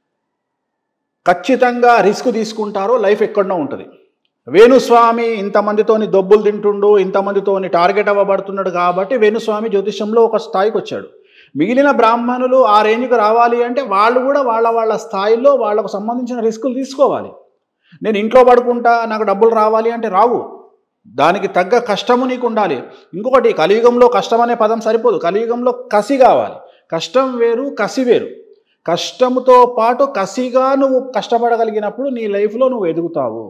ఖచ్చితంగా రిస్క్ తీసుకుంటారో లైఫ్ ఎక్కడనో ఉంటుంది వేణుస్వామి ఇంతమందితోని దొబ్బులు తింటుండు ఇంతమందితోని టార్గెట్ అవ్వబడుతున్నాడు కాబట్టి వేణుస్వామి జ్యోతిషంలో ఒక స్థాయికి వచ్చాడు మిగిలిన బ్రాహ్మణులు ఆ రేంజ్కి రావాలి అంటే వాళ్ళు కూడా వాళ్ళ వాళ్ళ స్థాయిలో వాళ్ళకు సంబంధించిన రిస్కులు తీసుకోవాలి నేను ఇంట్లో పడుకుంటా నాకు డబ్బులు రావాలి అంటే రావు దానికి తగ్గ కష్టము నీకు ఉండాలి ఇంకొకటి కలియుగంలో కష్టం అనే పదం సరిపోదు కలియుగంలో కసి కావాలి కష్టం వేరు కసి వేరు కష్టముతో పాటు కసిగా నువ్వు కష్టపడగలిగినప్పుడు నీ లైఫ్లో నువ్వు ఎదుగుతావు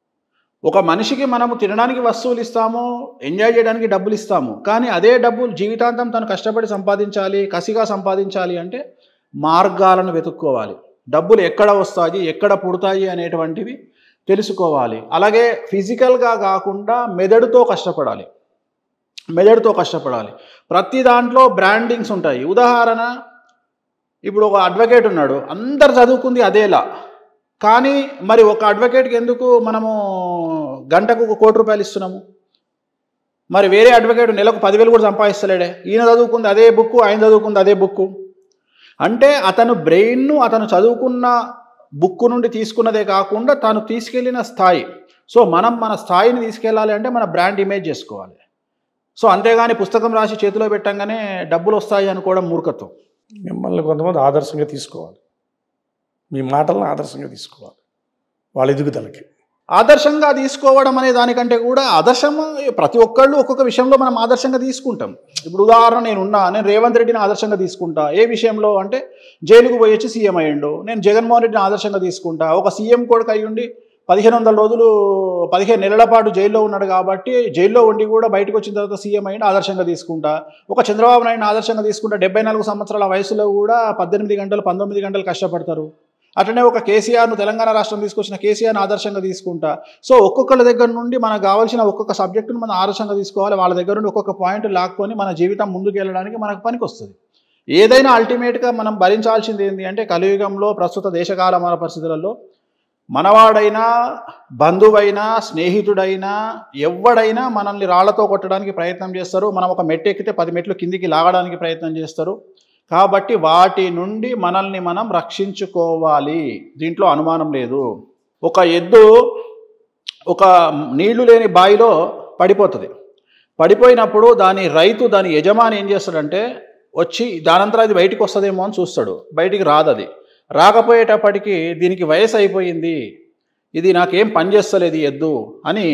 ఒక మనిషికి మనము తినడానికి వస్తువులు ఇస్తాము ఎంజాయ్ చేయడానికి డబ్బులు ఇస్తాము కానీ అదే డబ్బులు జీవితాంతం తను కష్టపడి సంపాదించాలి కసిగా సంపాదించాలి అంటే మార్గాలను వెతుక్కోవాలి డబ్బులు ఎక్కడ వస్తాయి ఎక్కడ పుడతాయి అనేటువంటివి తెలుసుకోవాలి అలాగే ఫిజికల్గా కాకుండా మెదడుతో కష్టపడాలి మెదడుతో కష్టపడాలి ప్రతి దాంట్లో బ్రాండింగ్స్ ఉంటాయి ఉదాహరణ ఇప్పుడు ఒక అడ్వకేట్ ఉన్నాడు అందరు చదువుకుంది అదేలా కానీ మరి ఒక అడ్వకేట్కి ఎందుకు మనము గంటకు ఒక కోటి రూపాయలు ఇస్తున్నాము మరి వేరే అడ్వకేట్ నెలకు పదివేలు కూడా సంపాదిస్తలేడే ఈయన చదువుకుంది అదే బుక్ ఆయన చదువుకుంది అదే బుక్ అంటే అతను బ్రెయిన్ను అతను చదువుకున్న బుక్ నుండి తీసుకున్నదే కాకుండా తాను తీసుకెళ్ళిన స్థాయి సో మనం మన స్థాయిని తీసుకెళ్ళాలి అంటే మన బ్రాండ్ ఇమేజ్ చేసుకోవాలి సో అంతేగాని పుస్తకం రాసి చేతిలో పెట్టంగానే డబ్బులు వస్తాయి అనుకోవడం మూర్ఖత్వం మిమ్మల్ని కొంతమంది ఆదర్శంగా తీసుకోవాలి మీ మాటలను ఆదర్శంగా తీసుకోవాలి వాళ్ళ ఎదుగుదలకి ఆదర్శంగా తీసుకోవడం అనే దానికంటే కూడా ఆదర్శం ప్రతి ఒక్కళ్ళు ఒక్కొక్క విషయంలో మనం ఆదర్శంగా తీసుకుంటాం ఇప్పుడు ఉదాహరణ నేను ఉన్నా నేను రేవంత్ రెడ్డిని ఆదర్శంగా తీసుకుంటా ఏ విషయంలో అంటే జైలుకు పోయి వచ్చి సీఎం అయ్యిండు నేను జగన్మోహన్ రెడ్డిని ఆదర్శంగా తీసుకుంటా ఒక సీఎం కొడుకు అయ్యుండి పదిహేను వందల రోజులు పదిహేను నెలల పాటు జైల్లో ఉన్నాడు కాబట్టి జైల్లో ఉండి కూడా బయటకు వచ్చిన తర్వాత సీఎం అయ్యిండు ఆదర్శంగా తీసుకుంటా ఒక చంద్రబాబు నాయుడు ఆదర్శంగా తీసుకుంటా డెబ్బై నాలుగు సంవత్సరాల వయసులో కూడా పద్దెనిమిది గంటలు పంతొమ్మిది గంటలు కష్టపడతారు అట్లనే ఒక కేసీఆర్ను తెలంగాణ రాష్ట్రం తీసుకొచ్చిన కేసీఆర్ని ఆదర్శంగా తీసుకుంటా సో ఒక్కొక్కరి దగ్గర నుండి మనకు కావాల్సిన ఒక్కొక్క సబ్జెక్టును మనం ఆదర్శంగా తీసుకోవాలి వాళ్ళ దగ్గర నుండి ఒక్కొక్క పాయింట్ లాక్కొని మన జీవితం ముందుకు వెళ్ళడానికి మనకు పనికి వస్తుంది ఏదైనా అల్టిమేట్గా మనం భరించాల్సింది ఏంటి అంటే కలియుగంలో ప్రస్తుత దేశకాలమాన పరిస్థితులలో మనవాడైనా బంధువైనా స్నేహితుడైనా ఎవడైనా మనల్ని రాళ్లతో కొట్టడానికి ప్రయత్నం చేస్తారు మనం ఒక మెట్టు ఎక్కితే పది మెట్లు కిందికి లాగడానికి ప్రయత్నం చేస్తారు కాబట్టి వాటి నుండి మనల్ని మనం రక్షించుకోవాలి దీంట్లో అనుమానం లేదు ఒక ఎద్దు ఒక నీళ్లు లేని బావిలో పడిపోతుంది పడిపోయినప్పుడు దాని రైతు దాని యజమాని ఏం చేస్తాడంటే వచ్చి దానంతరం అది బయటికి వస్తుందేమో అని చూస్తాడు బయటికి రాదు అది రాకపోయేటప్పటికి దీనికి వయసు అయిపోయింది ఇది నాకేం పని చేస్తలేదు ఈ ఎద్దు అని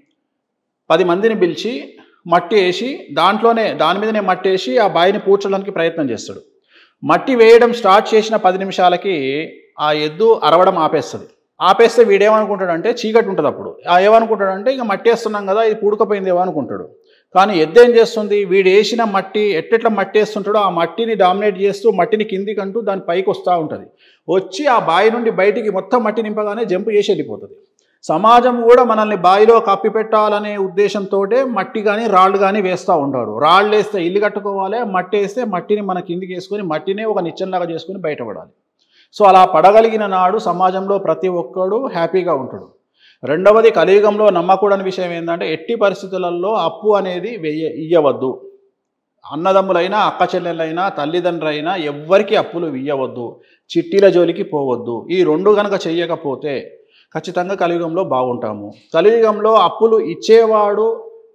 పది మందిని పిలిచి మట్టి వేసి దాంట్లోనే దాని మీదనే మట్టి వేసి ఆ బావిని పూడ్చడానికి ప్రయత్నం చేస్తాడు మట్టి వేయడం స్టార్ట్ చేసిన పది నిమిషాలకి ఆ ఎద్దు అరవడం ఆపేస్తుంది ఆపేస్తే వీడేమనుకుంటాడంటే చీకటి ఉంటుంది అప్పుడు ఆ ఏమనుకుంటాడంటే ఇక మట్టి వేస్తున్నాం కదా ఇది పూడుకపోయిందేమో అనుకుంటాడు కానీ ఎద్దు ఏం చేస్తుంది వీడు వేసిన మట్టి ఎట్టెట్లా మట్టి వేస్తుంటాడో ఆ మట్టిని డామినేట్ చేస్తూ మట్టిని కిందికి అంటూ దాని పైకి వస్తూ ఉంటుంది వచ్చి ఆ బావి నుండి బయటికి మొత్తం మట్టి నింపగానే జంప్ చేసి వెళ్ళిపోతుంది సమాజం కూడా మనల్ని బావిలో కప్పి పెట్టాలనే ఉద్దేశంతో మట్టి కానీ రాళ్ళు కానీ వేస్తూ ఉంటారు రాళ్ళు వేస్తే ఇల్లు కట్టుకోవాలి మట్టి వేస్తే మట్టిని మన కిందికి వేసుకొని మట్టినే ఒక నిచ్చెనలాగా చేసుకొని బయటపడాలి సో అలా పడగలిగిన నాడు సమాజంలో ప్రతి ఒక్కడు హ్యాపీగా ఉంటాడు రెండవది కలియుగంలో నమ్మకూడని విషయం ఏంటంటే ఎట్టి పరిస్థితులలో అప్పు అనేది వెయ్య ఇయ్యవద్దు అన్నదమ్ములైనా అక్క చెల్లెళ్ళైనా తల్లిదండ్రులైనా ఎవ్వరికి అప్పులు ఇయ్యవద్దు చిట్టీల జోలికి పోవద్దు ఈ రెండు గనక చెయ్యకపోతే ఖచ్చితంగా కలియుగంలో బాగుంటాము కలియుగంలో అప్పులు ఇచ్చేవాడు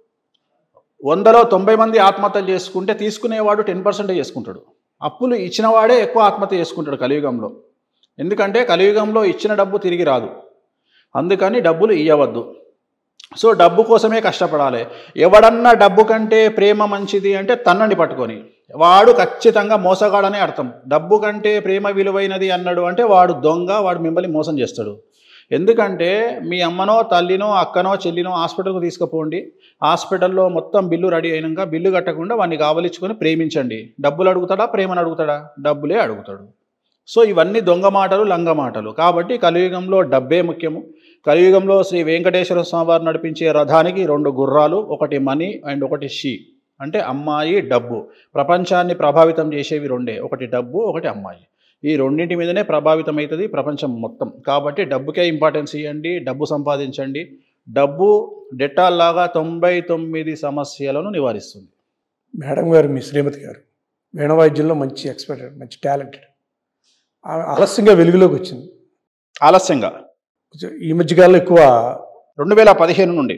వందలో తొంభై మంది ఆత్మహత్యలు చేసుకుంటే తీసుకునేవాడు టెన్ పర్సెంట్ చేసుకుంటాడు అప్పులు ఇచ్చినవాడే ఎక్కువ ఆత్మహత్య చేసుకుంటాడు కలియుగంలో ఎందుకంటే కలియుగంలో ఇచ్చిన డబ్బు తిరిగి రాదు అందుకని డబ్బులు ఇవ్వవద్దు సో డబ్బు కోసమే కష్టపడాలి ఎవడన్నా డబ్బు కంటే ప్రేమ మంచిది అంటే తన్నని పట్టుకొని వాడు ఖచ్చితంగా మోసగాడనే అర్థం డబ్బు కంటే ప్రేమ విలువైనది అన్నాడు అంటే వాడు దొంగ వాడు మిమ్మల్ని మోసం చేస్తాడు ఎందుకంటే మీ అమ్మనో తల్లినో అక్కనో చెల్లినో హాస్పిటల్కి తీసుకుపోండి హాస్పిటల్లో మొత్తం బిల్లు రెడీ అయినాక బిల్లు కట్టకుండా వాడిని కావలించుకొని ప్రేమించండి డబ్బులు అడుగుతాడా ప్రేమను అడుగుతాడా డబ్బులే అడుగుతాడు సో ఇవన్నీ దొంగ మాటలు లంగ మాటలు కాబట్టి కలియుగంలో డబ్బే ముఖ్యము కలియుగంలో శ్రీ వెంకటేశ్వర స్వామి వారు నడిపించే రథానికి రెండు గుర్రాలు ఒకటి మనీ అండ్ ఒకటి షీ అంటే అమ్మాయి డబ్బు ప్రపంచాన్ని ప్రభావితం చేసేవి రెండే ఒకటి డబ్బు ఒకటి అమ్మాయి ఈ రెండింటి మీదనే ప్రభావితం అవుతుంది ప్రపంచం మొత్తం కాబట్టి డబ్బుకే ఇంపార్టెన్స్ ఇవ్వండి డబ్బు సంపాదించండి డబ్బు డెటాల్ లాగా తొంభై తొమ్మిది సమస్యలను నివారిస్తుంది మేడం గారు మీ శ్రీమతి గారు వీణవాయిద్యంలో మంచి ఎక్స్పర్ట్ మంచి టాలెంటెడ్ ఆమె ఆలస్యంగా వెలుగులోకి వచ్చింది ఆలస్యంగా కొంచెం ఈ మధ్యకాలంలో ఎక్కువ రెండు వేల పదిహేను నుండి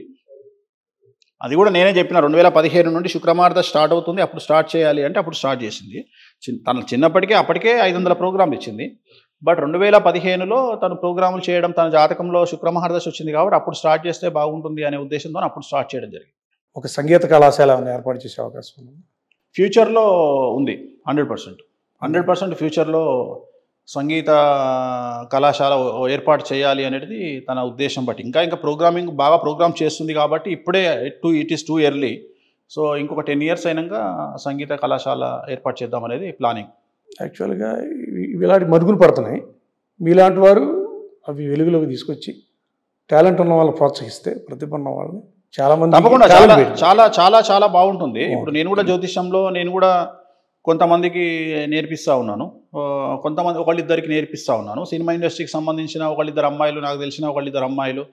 అది కూడా నేనే చెప్పిన రెండు వేల పదిహేను నుండి శుక్రమార్త స్టార్ట్ అవుతుంది అప్పుడు స్టార్ట్ చేయాలి అంటే అప్పుడు స్టార్ట్ చేసింది చిన్- తను చిన్నప్పటికే అప్పటికే ఐదు వందల ప్రోగ్రాంలు ఇచ్చింది బట్ రెండు వేల పదిహేనులో తను ప్రోగ్రాములు చేయడం తన జాతకంలో శుక్రమహారదశ వచ్చింది కాబట్టి అప్పుడు స్టార్ట్ చేస్తే బాగుంటుంది అనే ఉద్దేశంతో అప్పుడు స్టార్ట్ చేయడం జరిగింది ఒక సంగీత కళాశాల ఏమైనా ఏర్పాటు చేసే అవకాశం ఉంది ఫ్యూచర్లో ఉంది హండ్రెడ్ పర్సెంట్ హండ్రెడ్ పర్సెంట్ ఫ్యూచర్లో సంగీత కళాశాల ఓ- ఏర్పాటు చేయాలి అనేది తన ఉద్దేశం బట్టి ఇంకా ఇంకా ప్రోగ్రామింగ్ బాగా ప్రోగ్రామ్ చేస్తుంది కాబట్టి ఇప్పుడే too it is too early so ఇంకొక టెన్ ఇయర్స్ అయినాక సంగీత కళాశాల ఏర్పాటు చేద్దాం అనేది ప్లానింగ్ యాక్చువల్గా ఇవి ఇవి ఇలాంటి మరుగులు పడుతున్నాయి మీలాంటి వారు అవి వెలుగులోకి తీసుకొచ్చి టాలెంట్ ఉన్న వాళ్ళని ప్రోత్సహిస్తే ప్రతిభ ఉన్న వాళ్ళని చాలా మంది తప్పకుండా talent చాలా పెరిగింది. చాలా చాలా చాలా బాగుంటుంది ఇప్పుడు నేను కూడా జ్యోతిష్యంలో నేను కూడా కొంతమందికి నేర్పిస్తూ ఉన్నాను ఆ, కొంతమంది ఒకళ్ళిద్దరికి నేర్పిస్తూ ఉన్నాను సినిమా ఇండస్ట్రీకి సంబంధించిన ఒకళ్ళిద్దరు అమ్మాయిలు నాకు తెలిసిన ఒకళ్ళిద్దరు అమ్మాయిలు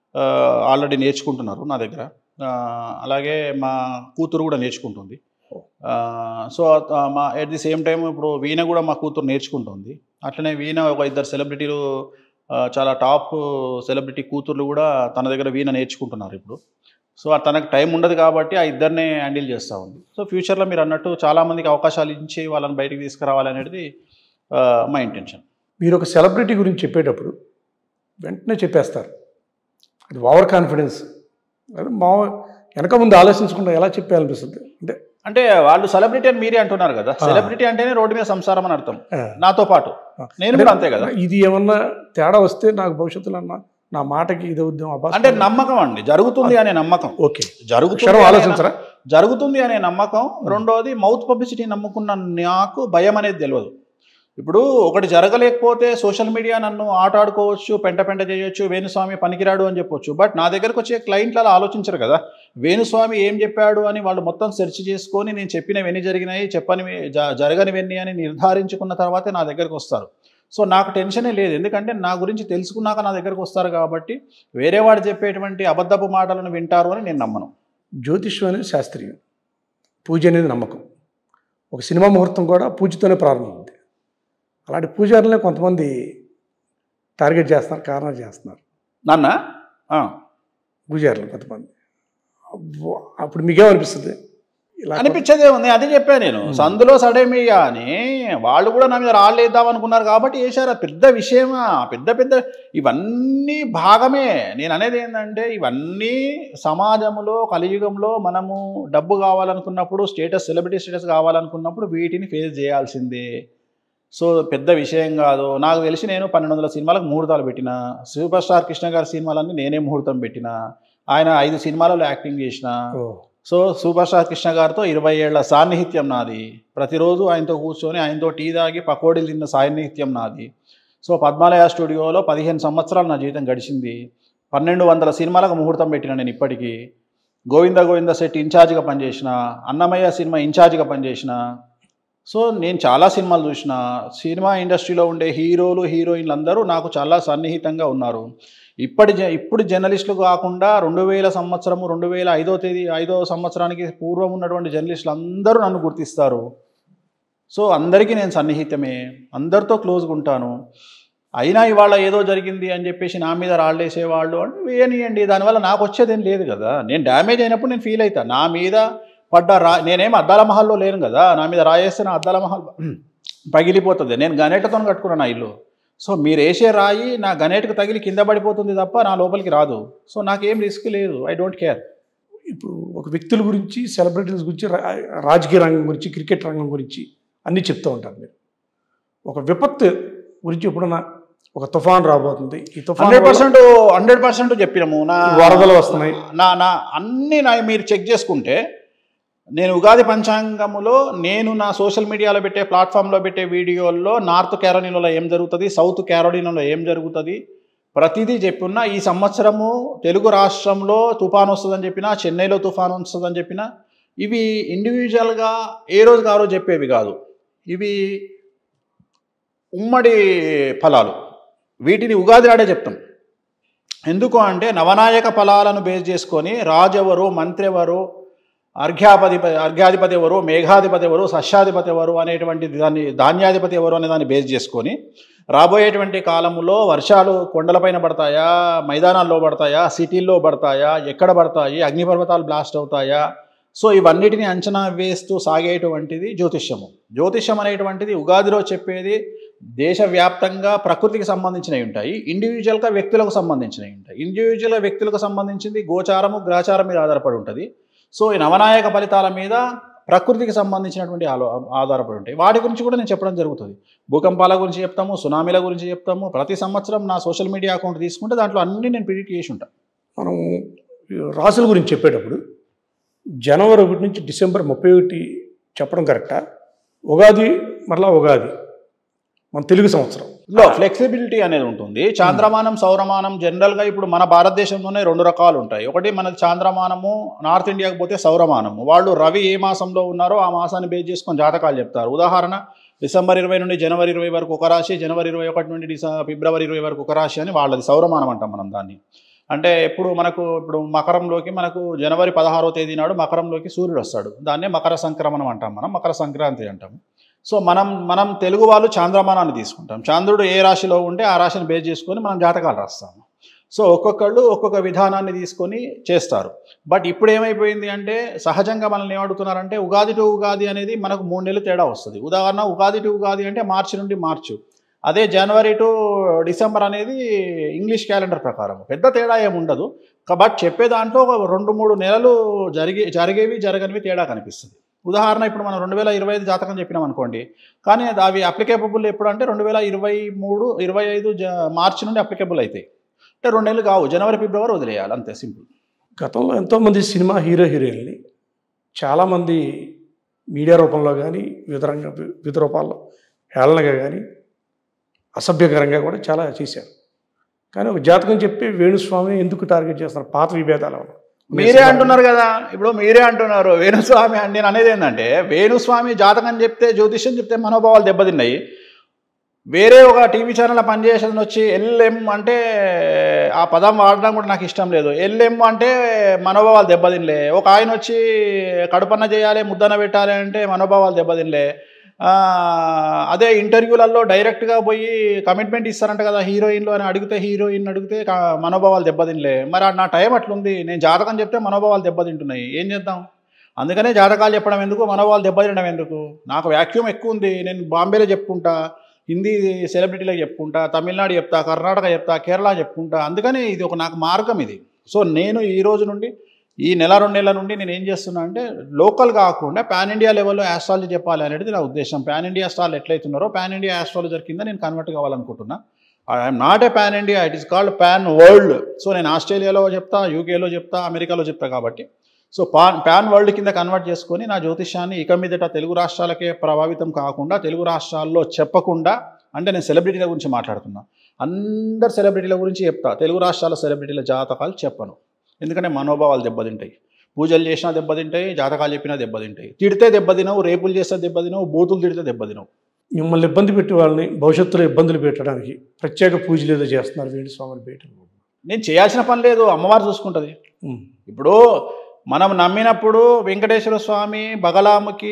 ఆల్రెడీ నేర్చుకుంటున్నారు నా దగ్గర ఆ, అలాగే మా కూతురు కూడా నేర్చుకుంటుంది ఆ, సో ఆ, మా ఎట్ ది సేమ్ టైం ఇప్పుడు వీణ కూడా మా కూతురు నేర్చుకుంటుంది అట్లనే వీణ ఒక ఇద్దరు సెలబ్రిటీలు ఆ, చాలా టాప్ సెలబ్రిటీ కూతుర్లు కూడా తన దగ్గర వీణ నేర్చుకుంటున్నారు ఇప్పుడు సో ఆ తనకు టైం ఉండదు కాబట్టి ఆ ఇద్దరినే హ్యాండిల్ చేస్తూ ఉంది సో ఫ్యూచర్లో మీరు అన్నట్టు చాలామందికి అవకాశాలు ఇచ్చి వాళ్ళని బయటికి తీసుకురావాలనేది ఆ, మా ఇంటెన్షన్ మీరు ఒక సెలబ్రిటీ గురించి చెప్పేటప్పుడు వెంటనే చెప్పేస్తారు అది ఓవర్ కాన్ఫిడెన్స్ అది మా వెనక ముందు ఆలోచించకుండా ఎలా చెప్పాలనిపిస్తుంది అంటే అంటే వాళ్ళు సెలబ్రిటీ అని మీరే అంటున్నారు కదా సెలబ్రిటీ అంటేనే రోడ్డు మీద సంసారం అని అర్థం ఆ, నాతో పాటు నేను కూడా అంతే కదా ఇది ఏమన్నా తేడా వస్తే నాకు భవిష్యత్తులో అన్న నా మాటకి ఇది ఉద్యమం అబ్బా అంటే నమ్మకం అండి జరుగుతుంది అనే నమ్మకం ఓకే జరుగుతుంది క్షణం అనే ఆలోచించరా జరుగుతుంది అనే నమ్మకం రెండోది మౌత్ పబ్లిసిటీ నమ్ముకున్న నాకు భయం అనేది తెలియదు ఇప్పుడు ఒకటి జరగలేకపోతే సోషల్ మీడియా నన్ను ఆట ఆడుకోవచ్చు పెంట పెంట చేయొచ్చు వేణుస్వామి పనికిరాడు అని చెప్పొచ్చు బట్ నా దగ్గరకు వచ్చే క్లయింట్లు అలా ఆలోచించరు కదా వేణుస్వామి ఏం చెప్పాడు అని వాళ్ళు మొత్తం సెర్చ్ చేసుకొని నేను చెప్పినవన్నీ జరిగినాయి చెప్పనివి జ- జరగనివన్నీ అని నిర్ధారించుకున్న తర్వాతే నా దగ్గరకు వస్తారు సో నాకు టెన్షనే లేదు ఎందుకంటే నా గురించి తెలుసుకున్నాక నా దగ్గరకు వస్తారు కాబట్టి వేరే వాడు చెప్పేటువంటి అబద్ధపు మాటలను వింటారు అని నేను నమ్మను జ్యోతిష్యం అనేది శాస్త్రీయం పూజ అనేది నమ్మకం ఒక సినిమా ముహూర్తం కూడా పూజతోనే ప్రారంభమైంది అలాంటి పూజారులనే కొంతమంది టార్గెట్ చేస్తున్నారు కారణాలు చేస్తున్నారు నాన్న ఆ. పూజారులు కొంతమంది అబ్బో, అప్పుడు మీకేమనిపిస్తుంది ఇలా అనిపించేదే ఉంది అది చెప్పాను నేను సందులో సడేమియా అని వాళ్ళు కూడా నా మీద రాళ్ళు వేద్దాం అనుకున్నారు కాబట్టి వేశారు అది పెద్ద విషయమా పెద్ద పెద్ద ఇవన్నీ భాగమే నేను అనేది ఏంటంటే ఇవన్నీ సమాజంలో కలియుగంలో మనము డబ్బు కావాలనుకున్నప్పుడు స్టేటస్ సెలబ్రిటీ స్టేటస్ కావాలనుకున్నప్పుడు వీటిని ఫేస్ చేయాల్సిందే సో పెద్ద విషయం కాదు నాకు తెలిసి నేను పన్నెండు వందల సినిమాలకు ముహూర్తాలు పెట్టిన సూపర్ స్టార్ కృష్ణ గారి సినిమాలన్నీ నేనే ముహూర్తం పెట్టిన ఆయన ఐదు సినిమాలలో యాక్టింగ్ చేసిన ఓ, సో సూపర్ స్టార్ కృష్ణ గారితో ఇరవై ఏళ్ల సాన్నిహిత్యం నాది ప్రతిరోజు ఆయనతో కూర్చొని ఆయనతో టీ తాగి పకోడీలు తిన్న సాన్నిహిత్యం నాది సో పద్మాలయ స్టూడియోలో పదిహేను సంవత్సరాలు నా జీవితం గడిచింది పన్నెండు వందల సినిమాలకు ముహూర్తం పెట్టిన నేను ఇప్పటికీ గోవింద గోవింద సెట్ ఇన్ఛార్జ్గా పనిచేసిన అన్నమయ్య సినిమా ఇన్ఛార్జ్గా పనిచేసిన సో నేను చాలా సినిమాలు చూసిన సినిమా ఇండస్ట్రీలో ఉండే హీరోలు హీరోయిన్లు అందరూ నాకు చాలా సన్నిహితంగా ఉన్నారు ఇప్పటి జ ఇప్పుడు జర్నలిస్టులు కాకుండా రెండు వేల సంవత్సరము రెండు వేల ఐదో తేదీ ఐదో సంవత్సరానికి పూర్వం ఉన్నటువంటి జర్నలిస్టులు అందరూ నన్ను గుర్తిస్తారు సో అందరికీ నేను సన్నిహితమే అందరితో క్లోజ్గా ఉంటాను అయినా ఇవాళ ఏదో జరిగింది అని చెప్పేసి నా మీద రాళ్ళేసేవాళ్ళు అంటే వేయనియండి దానివల్ల నాకు వచ్చేదేం లేదు కదా నేను డ్యామేజ్ అయినప్పుడు నేను ఫీల్ అవుతాను నా మీద పడ్డ రా నేనేం అద్దాల మహల్లో లేను కదా నా మీద రాయేస్తే నా అద్దాల మహల్ పగిలిపోతుంది నేను గనేటతో కట్టుకున్నాను నా ఇల్లు సో మీరు వేసే రాయి నా గనేటకు తగిలి కింద పడిపోతుంది తప్ప నా లోపలికి రాదు సో నాకేం రిస్క్ లేదు ఐ డోంట్ కేర్ ఇప్పుడు ఒక వ్యక్తుల గురించి సెలబ్రిటీస్ గురించి రా- రాజకీయ రంగం గురించి క్రికెట్ రంగం గురించి అన్నీ చెప్తూ ఉంటారు మీరు ఒక విపత్తు గురించి ఎప్పుడన్నా ఒక తుఫాన్ రాబోతుంది ఈ తుఫాన్ హండ్రెడ్ వల్ల పర్సెంట్ హండ్రెడ్ పర్సెంట్ చెప్పినాము నా వరదలు వస్తున్నాయి. నా నా అన్ని నా మీరు చెక్ చేసుకుంటే నేను ఉగాది పంచాంగములో నేను నా సోషల్ మీడియాలో పెట్టే ప్లాట్ఫామ్లో పెట్టే వీడియోల్లో నార్త్ క్యారోలినాలో ఏం జరుగుతుంది సౌత్ క్యారోలినాలో ఏం జరుగుతుంది ప్రతిదీ చెప్పున్నా ఈ సంవత్సరము తెలుగు రాష్ట్రంలో తుఫాన్ వస్తుందని చెప్పినా చెన్నైలో తుఫాన్ వస్తుందని చెప్పినా ఇవి ఇండివిజువల్గా ఏ రోజుకి ఆ రోజు చెప్పేవి కాదు ఇవి ఉమ్మడి ఫలాలు వీటిని ఉగాది నాడే చెప్తాం ఎందుకు అంటే నవనాయక ఫలాలను బేస్ చేసుకొని రాజు ఎవరు మంత్రి ఎవరు అర్ఘ్యాపతి అర్ఘ్యాధిపతి ఎవరు మేఘాధిపతి ఎవరు సస్యాధిపతి ఎవరు అనేటువంటి దాన్ని ధాన్యాధిపతి ఎవరు అనే దాన్ని బేస్ చేసుకొని రాబోయేటువంటి కాలంలో వర్షాలు కొండలపైన పడతాయా మైదానాల్లో పడతాయా సిటీల్లో పడతాయా ఎక్కడ పడతాయి అగ్నిపర్వతాలు బ్లాస్ట్ అవుతాయా సో ఇవన్నిటిని అంచనా వేస్తూ సాగేటువంటిది జ్యోతిష్యము జ్యోతిష్యం అనేటువంటిది ఉగాదిలో చెప్పేది దేశవ్యాప్తంగా ప్రకృతికి సంబంధించినవి ఉంటాయి ఇండివిజువల్గా వ్యక్తులకు సంబంధించినవి ఉంటాయి ఇండివిజువల్గా వ్యక్తులకు సంబంధించింది గోచారము గ్రాచారం మీద ఆధారపడి ఉంటుంది సో ఈ నవనాయక ఫలితాల మీద ప్రకృతికి సంబంధించినటువంటి ఆలో ఆధారపడి ఉంటాయి వాటి గురించి కూడా నేను చెప్పడం జరుగుతుంది భూకంపాల గురించి చెప్తాము సునామీల గురించి చెప్తాము ప్రతి సంవత్సరం నా సోషల్ మీడియా అకౌంట్ తీసుకుంటే దాంట్లో అన్ని నేను ప్రిడిక్ట్ చేసి ఉంటాను మనం ఈ రాసుల గురించి చెప్పేటప్పుడు జనవరి ఒకటి నుంచి డిసెంబర్ ముప్పై ఒకటి చెప్పడం కరెక్టా ఉగాది మరలా ఉగాది మన తెలుగు సంవత్సరం లో ఫ్లెక్సిబిలిటీ అనేది ఉంటుంది చాంద్రమానం సౌరమానం జనరల్గా ఇప్పుడు మన భారతదేశంలోనే రెండు రకాలు ఉంటాయి ఒకటి మనది చాంద్రమానము నార్త్ ఇండియాకి పోతే సౌరమానము వాళ్ళు రవి ఏ మాసంలో ఉన్నారో ఆ మాసాన్ని బేస్ చేసుకొని జాతకాలు చెప్తారు ఉదాహరణ డిసెంబర్ ఇరవై నుండి జనవరి ఇరవై వరకు ఒక రాశి జనవరి ఇరవై ఒకటి నుండి డిస ఫిబ్రవరి ఇరవై వరకు ఒక రాశి అని వాళ్ళది సౌరమానం అంటాం మనం దాన్ని అంటే ఇప్పుడు మనకు ఇప్పుడు మకరంలోకి మనకు జనవరి పదహారో తేదీ నాడు మకరంలోకి సూర్యుడు వస్తాడు దాన్నే మకర సంక్రమణం అంటాం మనం మకర సంక్రాంతి అంటాం సో మనం మనం తెలుగు వాళ్ళు చాంద్రమానాన్ని తీసుకుంటాం చంద్రుడు ఏ రాశిలో ఉంటే ఆ రాశిని బేస్ చేసుకొని మనం జాతకాలు రాస్తాము సో ఒక్కొక్కళ్ళు ఒక్కొక్క విధానాన్ని తీసుకొని చేస్తారు బట్ ఇప్పుడు ఏమైపోయింది అంటే సహజంగా మనల్ని ఏమడుగుతున్నారంటే ఉగాది టు ఉగాది అనేది మనకు మూడు నెలలు తేడా వస్తుంది ఉదాహరణ ఉగాది టు ఉగాది అంటే మార్చి నుండి మార్చు అదే జనవరి టు డిసెంబర్ అనేది ఇంగ్లీష్ క్యాలెండర్ ప్రకారం పెద్ద తేడా ఏమి ఉండదు బట్ చెప్పే దాంట్లో ఒక రెండు మూడు నెలలు జరిగే జరిగేవి జరగనివి తేడా కనిపిస్తుంది ఉదాహరణ ఇప్పుడు మనం రెండు వేల ఇరవై ఐదు జాతకం చెప్పినాం అనుకోండి కానీ అది అవి అప్లికేబుల్ ఎప్పుడు అంటే రెండు వేల ఇరవై మూడు ఇరవై ఐదు జ మార్చి నుండి అప్లికేబుల్ అవుతాయి అంటే రెండు నెలలు కావు జనవరి ఫిబ్రవరి వదిలేయాలి అంతే సింపుల్ గతంలో ఎంతోమంది సినిమా హీరో హీరోయిన్ని చాలామంది మీడియా రూపంలో కానీ వివిధ రంగ వివిధ రూపాల్లో హేళనగా కానీ అసభ్యకరంగా కూడా చాలా చేశారు కానీ ఒక జాతకం చెప్పి వేణుస్వామిని ఎందుకు టార్గెట్ చేస్తున్నారు పాత విభేదాలు వల్ల. మీరే అంటున్నారు కదా ఇప్పుడు మీరే అంటున్నారు వేణుస్వామి అని నేను అనేది ఏంటంటే వేణుస్వామి జాతకం చెప్తే జ్యోతిష్యం చెప్తే మనోభావాలు దెబ్బతిన్నాయి వేరే ఒక టీవీ ఛానల్ పనిచేసేది వచ్చి ఎల్ఎం అంటే ఆ పదం వాడడం కూడా నాకు ఇష్టం లేదు ఎల్ఎం అంటే మనోభావాలు దెబ్బతినలే ఒక ఆయన వచ్చి కడుపన్న చేయాలి ముద్దన పెట్టాలి అంటే మనోభావాలు దెబ్బతినలే ఆ, అదే ఇంటర్వ్యూలలో డైరెక్ట్గా పోయి కమిట్మెంట్ ఇస్తారంట కదా హీరోయిన్లు అని అడిగితే హీరోయిన్ అడిగితే క- మనోభావాలు దెబ్బతినలే మరి ఆ నా టైం అట్లుంది నేను జాతకం చెప్తే మనోభావాలు దెబ్బతింటున్నాయి ఏం చేద్దాం అందుకనే జాతకాలు చెప్పడం ఎందుకు మనోభావాలు దెబ్బతినడం ఎందుకు నాకు వ్యాక్యూమ్ ఎక్కువ ఉంది నేను బాంబేలో చెప్పుకుంటా హిందీ సెలబ్రిటీలకు చెప్పుకుంటా తమిళనాడు చెప్తా కర్ణాటక చెప్తా కేరళ చెప్పుకుంటా అందుకని ఇది ఒక నాకు మార్గం ఇది సో నేను ఈ రోజు నుండి ఈ నెల రెండు నెలల నుండి నేను ఏం చేస్తున్నా అంటే లోకల్ కాకుండా పాన్ ఇండియా లెవెల్లో ఆస్ట్రాలజీ చెప్పాలి అనేది నా ఉద్దేశం పాన్ ఇండియా స్టాల్ ఎట్లయితున్నారో పాన్ ఇండియా ఆస్ట్రాలజర్ కింద నేను కన్వర్ట్ కావాలనుకుంటున్నా I'm not a pan India it is called pan world so నేను ఆస్ట్రేలియాలో చెప్తా యూకేలో చెప్తా అమెరికాలో చెప్తా కాబట్టి సో పాన్ పాన్ వరల్డ్ కింద కన్వర్ట్ చేసుకొని నా జ్యోతిష్యాన్ని ఇక మీదట తెలుగు రాష్ట్రాలకే ప్రభావితం కాకుండా తెలుగు రాష్ట్రాల్లో చెప్పకుండా అంటే నేను సెలబ్రిటీల గురించి మాట్లాడుతున్నా అందరు సెలబ్రిటీల గురించి చెప్తా తెలుగు రాష్ట్రాల సెలబ్రిటీల జాతకాలు చెప్పను ఎందుకంటే మనోభావాలు దెబ్బతింటాయి పూజలు చేసినా దెబ్బతింటాయి జాతకాలు చెప్పినా దెబ్బతింటాయి తిడితే దెబ్బతినవు రేపులు చేస్తే దెబ్బతినవు బూతులు తిడితే దెబ్బతినవు మిమ్మల్ని ఇబ్బంది పెట్టి వాళ్ళని భవిష్యత్తులో ఇబ్బందులు పెట్టడానికి ప్రత్యేక పూజలు ఏదో చేస్తున్నారు వేణు స్వామిని బయట నేను చేయాల్సిన పని లేదు అమ్మవారు చూసుకుంటుంది ఉమ్. ఇప్పుడు మనం నమ్మినప్పుడు వెంకటేశ్వర స్వామి బగలాముకి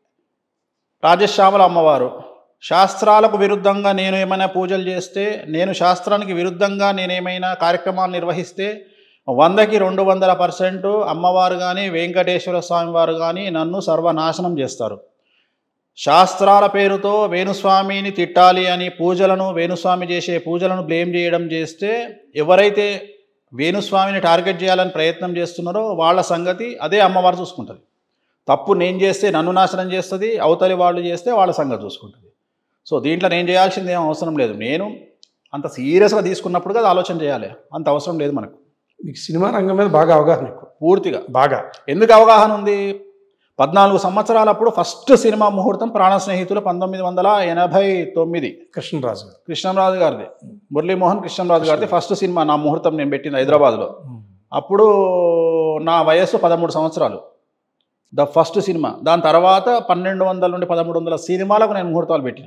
రాజశ్యామల అమ్మవారు శాస్త్రాలకు విరుద్ధంగా నేను ఏమైనా పూజలు చేస్తే నేను శాస్త్రానికి విరుద్ధంగా నేను ఏమైనా కార్యక్రమాలు నిర్వహిస్తే వందకి రెండు వందల పర్సెంట్ అమ్మవారు కానీ వెంకటేశ్వర స్వామి వారు కానీ నన్ను సర్వనాశనం చేస్తారు శాస్త్రాల పేరుతో వేణుస్వామిని తిట్టాలి అని పూజలను వేణుస్వామి చేసే పూజలను బ్లేమ్ చేయడం చేస్తే ఎవరైతే వేణుస్వామిని టార్గెట్ చేయాలని ప్రయత్నం చేస్తున్నారో వాళ్ళ సంగతి అదే అమ్మవారు చూసుకుంటుంది తప్పు నేను చేస్తే నన్ను నాశనం చేస్తుంది అవతలి వాళ్ళు చేస్తే వాళ్ళ సంగతి చూసుకుంటుంది సో దీంట్లో నేను చేయాల్సింది ఏం అవసరం లేదు నేను అంత సీరియస్గా తీసుకున్నప్పుడు కదా ఆలోచన చేయాలి అంత అవసరం లేదు మనకు మీకు సినిమా రంగం మీద బాగా అవగాహన ఎక్కువ పూర్తిగా బాగా ఎందుకు అవగాహన ఉంది పద్నాలుగు సంవత్సరాలప్పుడు ఫస్ట్ సినిమా ముహూర్తం ప్రాణ స్నేహితులు పంతొమ్మిది వందల ఎనభై తొమ్మిది కృష్ణరాజు గారు కృష్ణంరాజు గారిది మురళీమోహన్ కృష్ణంరాజు గారిది ఫస్ట్ సినిమా నా ముహూర్తం నేను పెట్టింది హైదరాబాద్లో అప్పుడు నా వయస్సు పదమూడు సంవత్సరాలు ద ఫస్ట్ సినిమా దాని తర్వాత పన్నెండు వందల నుండి పదమూడు వందల సినిమాలకు నేను ముహూర్తాలు పెట్టిన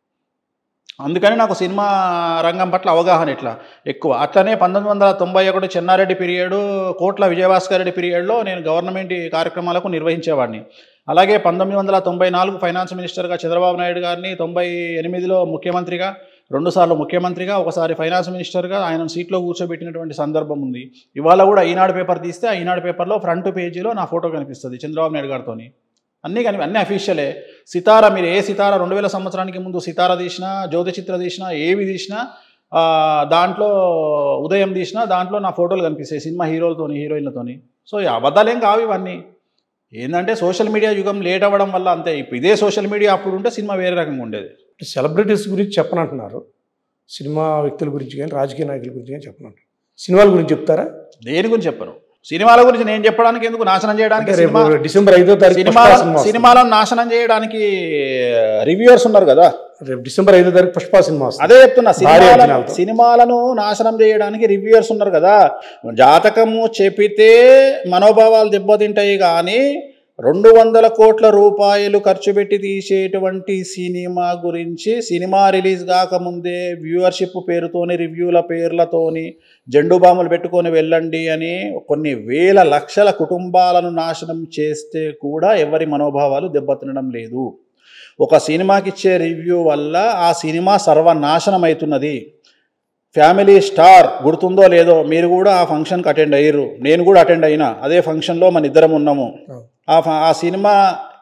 అందుకని నాకు సినిమా రంగం పట్ల అవగాహన ఇట్లా ఎక్కువ అట్లనే పంతొమ్మిది వందల తొంభై ఒకటి చెన్నారెడ్డి పీరియడ్ కోట్ల విజయభాస్కర్ రెడ్డి పీరియడ్లో నేను గవర్నమెంట్ కార్యక్రమాలకు నిర్వహించేవాడిని అలాగే పంతొమ్మిది వందల తొంభై నాలుగు ఫైనాన్స్ మినిస్టర్గా చంద్రబాబు నాయుడు గారిని తొంభై ఎనిమిదిలో ముఖ్యమంత్రిగా రెండుసార్లు ముఖ్యమంత్రిగా ఒకసారి ఫైనాన్స్ మినిస్టర్గా ఆయన సీట్లో కూర్చోబెట్టినటువంటి సందర్భం ఉంది ఇవాళ కూడా ఈనాడు పేపర్ తీస్తే ఆ ఈనాడు పేపర్లో ఫ్రంట్ పేజీలో నా ఫోటో కనిపిస్తుంది చంద్రబాబు నాయుడు గారితోని అన్నీ కనిపి అన్నీ అఫీషియలే సితార మీరు ఏ సితార రెండు వేల సంవత్సరానికి ముందు సితార తీసినా జ్యోతి చిత్ర తీసినా ఏవి తీసినా ఆ, దాంట్లో ఉదయం తీసినా దాంట్లో నా ఫోటోలు కనిపిస్తాయి సినిమా హీరోలతోని హీరోయిన్లతోని సో ఈ అబద్ధాలేం కావు ఇవన్నీ ఏంటంటే సోషల్ మీడియా యుగం లేట్ అవ్వడం వల్ల అంతే ఇప్పుడు ఇదే సోషల్ మీడియా అప్పుడు ఉంటే సినిమా వేరే రకంగా ఉండేది సెలబ్రిటీస్ గురించి చెప్పనంటున్నారు సినిమా వ్యక్తుల గురించి కానీ రాజకీయ నాయకుల గురించి కానీ చెప్పనంటారు సినిమాల గురించి చెప్తారా దేని గురించి చెప్పరు సినిమాల గురించి నేను చెప్పడానికి ఎందుకు నాశనం చేయడానికి అంటే రేపు సినిమా డిసెంబర్ ఐదో తారీఖు సినిమా పుష్ప సినిమా వస్తుంది. సినిమాలను నాశనం చేయడానికి రివ్యూవర్స్ ఉన్నారు కదా రేపు డిసెంబర్ ఐదో తారీఖు పుష్ప సినిమా వస్తుంది అదే చెప్తున్నా భారీ సినిమాలను అంచనాలతో. సినిమాలను నాశనం చేయడానికి రివ్యూయర్స్ ఉన్నారు కదా జాతకము చెప్పితే మనోభావాలు దెబ్బతింటాయి కానీ రెండు వందల కోట్ల రూపాయలు ఖర్చు పెట్టి తీసేటువంటి సినిమా గురించి సినిమా రిలీజ్ కాకముందే వ్యూవర్షిప్ పేరుతోని రివ్యూల పేర్లతోని జెండు బాములు పెట్టుకొని వెళ్ళండి అని కొన్ని వేల లక్షల కుటుంబాలను నాశనం చేస్తే కూడా ఎవరి మనోభావాలు దెబ్బతినడం లేదు ఒక సినిమాకి ఇచ్చే రివ్యూ వల్ల ఆ సినిమా సర్వనాశనం అవుతున్నది ఫ్యామిలీ స్టార్ గుర్తుందో లేదో మీరు కూడా ఆ ఫంక్షన్కి అటెండ్ అయ్యారు నేను కూడా అటెండ్ అయినా అదే ఫంక్షన్లో మన ఇద్దరం ఉన్నాము ఆ ఫ- ఆ సినిమా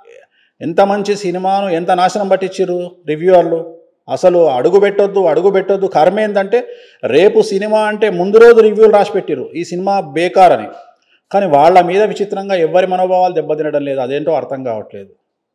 ఎంత మంచి సినిమాను ఎంత నాశనం పట్టించారు రివ్యూవర్లు అసలు అడుగు పెట్టొద్దు అడుగు పెట్టొద్దు కర్మ ఏంటంటే రేపు సినిమా అంటే ముందు రోజు రివ్యూలు రాసి పెట్టిరు ఈ సినిమా బేకార్ అని కానీ వాళ్ళ మీద విచిత్రంగా ఎవరి మనోభావాలు దెబ్బతినడం లేదు అదేంటో అర్థం కావట్లేదు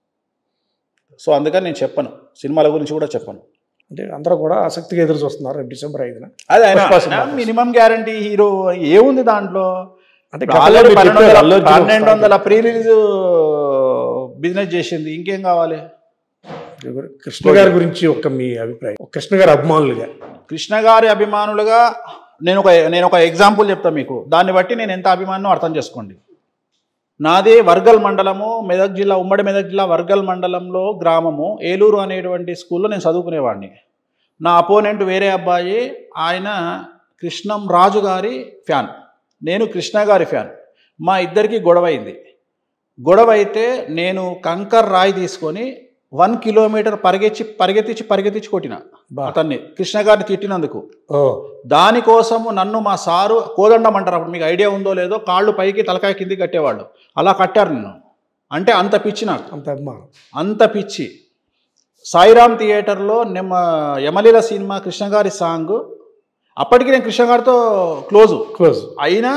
సో అందుకని నేను చెప్పను సినిమాల గురించి కూడా చెప్పను అంటే అందరూ కూడా ఆసక్తిగా ఎదురు చూస్తున్నారు రేపు డిసెంబర్ ఐదున అదే Pushpa cinema. Minimum guarantee hero ఏముంది దాంట్లో అంటే ఇప్పుడు గతంలో ఆల్రెడీ మీరు పన్నెండు చెప్పారు, వందల- అల్లు అర్జున్ పన్నెండు వస్తాడు. వందల ప్రీ రిలీజ్ బిజినెస్ చేసింది ఇంకేం కావాలి కృష్ణ గారి గురించి ఒక మీ అభిప్రాయం ఒక కృష్ణ గారి అభిమానులుగా కృష్ణ గారి అభిమానులుగా నేను ఒక నేను ఒక ఎగ్జాంపుల్ చెప్తా మీకు దాన్ని బట్టి నేను ఎంత అభిమానం అర్థం చేసుకోండి నాది వర్గల్ మండలము మెదక్ జిల్లా ఉమ్మడి మెదక్ జిల్లా వర్గల్ మండలంలో గ్రామము ఏలూరు అనేటువంటి స్కూల్లో నేను చదువుకునేవాడిని నా అపోనెంట్ వేరే అబ్బాయి ఆయన కృష్ణం రాజు గారి ఫ్యాన్ నేను కృష్ణ గారి ఫ్యాన్ మా ఇద్దరికి గొడవ అయింది గొడవ అయితే నేను కంకర్ రాయి తీసుకొని వన్ కిలోమీటర్ పరిగెచ్చి పరిగెత్తించి పరిగెత్తించి కొట్టిన బా. అతన్ని కృష్ణ గారిని తిట్టినందుకు ఓ దానికోసము నన్ను మా సారు కోదండం అంటారు అప్పుడు మీకు ఐడియా ఉందో లేదో కాళ్ళు పైకి తలకాయ కిందికి కట్టేవాళ్ళు అలా కట్టారు నిన్ను అంటే అంత పిచ్చి నాకు అంత అభిమానం అంత పిచ్చి సాయిరామ్ థియేటర్లో నిమ్మ యమలీల సినిమా కృష్ణ గారి సాంగ్ అప్పటికి నేను కృష్ణ గారితో క్లోజు క్లోజ్ అయినా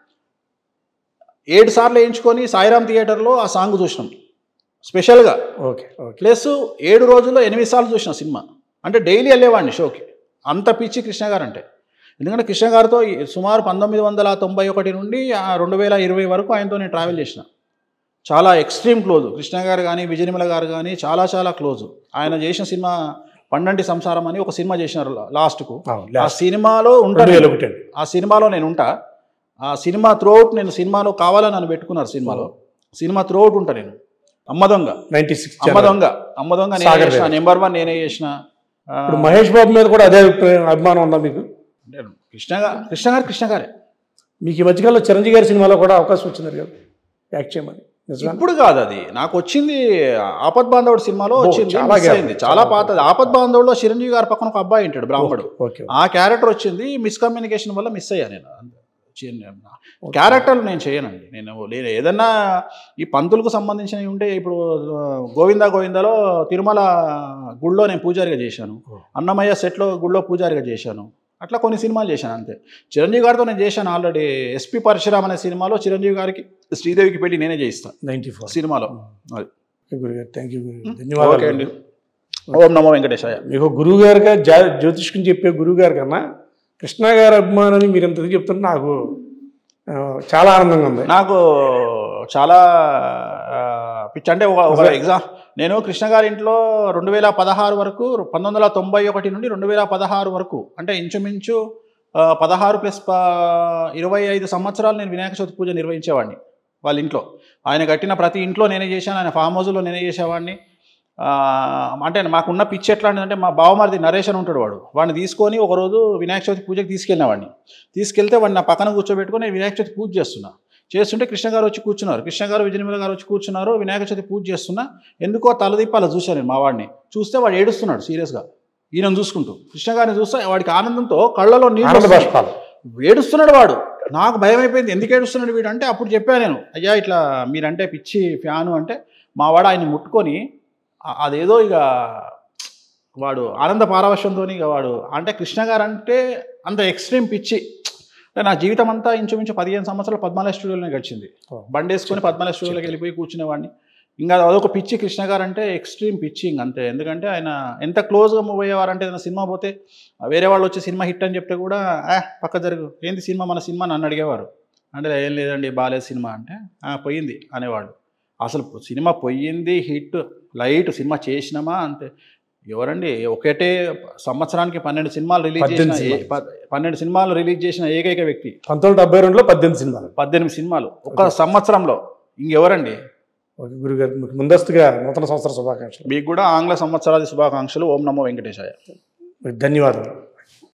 ఏడు సార్లు వేయించుకొని సాయిరామ్ థియేటర్లో ఆ సాంగ్ చూసినాం స్పెషల్గా ఓకే ఓకే ప్లస్ ఏడు రోజుల్లో ఎనిమిది సార్లు చూసిన సినిమా అంటే డైలీ వెళ్ళేవాడిని షోకి అంత పిచ్చి కృష్ణ గారు అంటే ఎందుకంటే కృష్ణ గారితో ఈ సుమారు పంతొమ్మిది వందల తొంభై ఒకటి నుండి ఆ రెండు వేల ఇరవై వరకు ఆయనతో నేను ట్రావెల్ చేసిన చాలా ఎక్స్ట్రీమ్ క్లోజ్ కృష్ణ గారు కానీ విజయనిమల గారు కానీ చాలా చాలా క్లోజ్ ఆయన చేసిన సినిమా పండంటి సంసారం అని ఒక సినిమా చేసినారు లాస్ట్కు అవును, ఆ last సినిమాలో రెండు ఉంటాను వేల ఒకటి అండి ఆ సినిమాలో నేను ఉంటా ఆ సినిమా త్రోట్ నేను సినిమాలో కావాలని నన్ను పెట్టుకున్నారు సినిమాలో సినిమా త్రోట్ ఉంటా నేను అమ్మ దొంగ నైన్టీ సిక్స్ అమ్మ దొంగ అమ్మ దొంగ నేనే సాగర్ చేసిన దేవి. నెంబర్ వన్ నేనే చేసిన ఆ, ఇప్పుడు మహేష్ బాబు మీద కూడా అదే అభిప్రాయం అభిమానం ఉందా మీకు అంటే కృష్ణ గారు కృష్ణ గారు కృష్ణ గారే మీకు ఈ మధ్యకాలంలో చిరంజీవి గారి సినిమాలో కూడా అవకాశం వచ్చింది కదా యాక్ట్ చేయమని నిజమా ఇప్పుడు కాదు అది నాకు వచ్చింది ఆపద్ బాంధవుడు సినిమాలో ఓ, వచ్చింది చాలా మిస్ gap. అయింది చాలా పాతది ఆపద్ బాంధవుడులో చిరంజీవి గారి పక్కన ఒక అబ్బాయి ఉంటాడు బ్రాహ్మడు ఓకే ఆ క్యారెక్టర్ వచ్చింది మిస్కమ్యూనికేషన్ వల్ల మిస్ అయ్యా నేను క్యారెక్టర్లు నేను చేయనండి నేను నేను ఏదన్నా ఈ పంతులకు సంబంధించినవి ఉంటే ఇప్పుడు ఆ, గోవిందా గోవిందాలో తిరుమల గుళ్ళో నేను పూజారిగా చేశాను అన్నమయ్య సెట్లో గుళ్ళో పూజారిగా చేశాను అట్లా కొన్ని సినిమాలు చేశాను అంతే చిరంజీవి గారితో నేను చేశాను ఆల్రెడీ ఎస్పి పరశురామ్ అనే సినిమాలో చిరంజీవి గారికి శ్రీదేవికి పెట్టి నేనే చేయిస్తాను నైన్టీ ఫోర్ సినిమాలో అది. గురుగారు థ్యాంక్ యూ ఓకే అండి ధన్యవాదాలు ఓం నమో వెంకటేశాయ మీకు గురువు గారుగా జా జ్యోతిష్కం చెప్పే గురువు గారు కన్నా కృష్ణ గారి అభిమానాన్ని మీరు ఎంత చెప్తుంటే నాకు ఆ, చాలా ఆనందంగా ఉంది నాకు చాలా ఆ, పిచ్చి అంటే ఒక ఒక ఎగ్జామ్ నేను కృష్ణ గారి ఇంట్లో రెండు వేల పదహారు వరకు పంతొమ్మిది వందల తొంభై ఒకటి నుండి రెండు వేల పదహారు వరకు అంటే ఇంచుమించు ఆ, పదహారు ప్లస్ ప ఇరవై ఐదు సంవత్సరాలు నేను వినాయక చవితి పూజ నిర్వహించేవాడిని వాళ్ళ ఇంట్లో ఆయన కట్టిన ప్రతి ఇంట్లో నేనే చేశాను ఆయన ఫామ్ హౌస్లో నేనే చేసేవాడిని ఆ, అంటే మాకున్న పిచ్చి ఎట్లాంటిదంటే మా బావమారిది నరేష్ అని ఉంటాడు వాడు వాడిని తీసుకొని ఒకరోజు వినాయక చవితి పూజకి తీసుకెళ్ళినవాడిని తీసుకెళ్తే వాడిని నా పక్కన కూర్చోబెట్టుకొని నేను వినాయక చవితి పూజ చేస్తున్నా చేస్తుంటే కృష్ణ గారు వచ్చి కూర్చున్నారు కృష్ణ గారు విజయనిమల గారు వచ్చి కూర్చున్నారు వినాయక చవితి పూజ చేస్తున్నా ఎందుకో తలదిప్పి అలా చూశాను నేను మా వాడిని చూస్తే వాడు ఏడుస్తున్నాడు సీరియస్గా ఈయన చూసుకుంటూ కృష్ణ గారిని చూస్తే వాడికి ఆనందంతో కళ్ళలో నీళ్ళు ఆనంద వస్తున్నాయి. బాష్పాలు ఏడుస్తున్నాడు వాడు నాకు భయం అయిపోయింది ఎందుకు ఏడుస్తున్నాడు వీడు అంటే అప్పుడు చెప్పాను నేను అయ్యా ఇట్లా మీరంటే పిచ్చి ఫ్యాను అంటే మా వాడు ఆయన ముట్టుకొని ఆ- అదేదో ఇక వాడు ఆనంద పారవశ్యంతో ఇక వాడు అంటే కృష్ణ గారు అంటే అంత ఎక్స్ట్రీమ్ పిచ్చి అంటే నా జీవితం అంతా ఇంచుమించు పదిహేను సంవత్సరాలు పద్మాలయ స్టూడియోలోనే గడిచింది బండి వేసుకొని పద్మాలయ స్టూడియోలోకి వెళ్ళిపోయి కూర్చునేవాడిని ఇంకా అదొక పిచ్చి కృష్ణ గారు అంటే ఎక్స్ట్రీమ్ పిచ్చి ఇంక అంతే ఎందుకంటే ఆయన ఎంత క్లోజ్గా మూవ్ అయ్యేవారంటే ఏదైనా సినిమా పోతే వేరే వాళ్ళు వచ్చి సినిమా హిట్ అని చెప్తే కూడా ఆ పక్క జరుగు ఏంది సినిమా మన సినిమా నన్ను అడిగేవారు అంటే ఏం లేదండి బాగాలేదు సినిమా అంటే "ఆ, పోయింది అనేవాడు అసలు సినిమా పోయింది హిట్ లైట్ సినిమా చేసినామా అంతే ఎవరండి ఒకటే సంవత్సరానికి పన్నెండు సినిమాలు రిలీజ్ చేసిన పద్దెనిమిది ఏ- ప- పన్నెండు సినిమాలు రిలీజ్ చేసిన ఏకైక వ్యక్తి పంతొమ్మిది డెబ్బై రెండులో పద్దెనిమిది సినిమాలు పద్దెనిమిది సినిమాలు ఒక సంవత్సరంలో ఇంకెవరండి ఓకే గురుగారు మీకు ముందస్తుగా నూతన సంవత్సర శుభాకాంక్షలు మీకు కూడా ఆంగ్ల సంవత్సరాది శుభాకాంక్షలు ఓం నమో వెంకటేశాయ మీకు ధన్యవాదాలు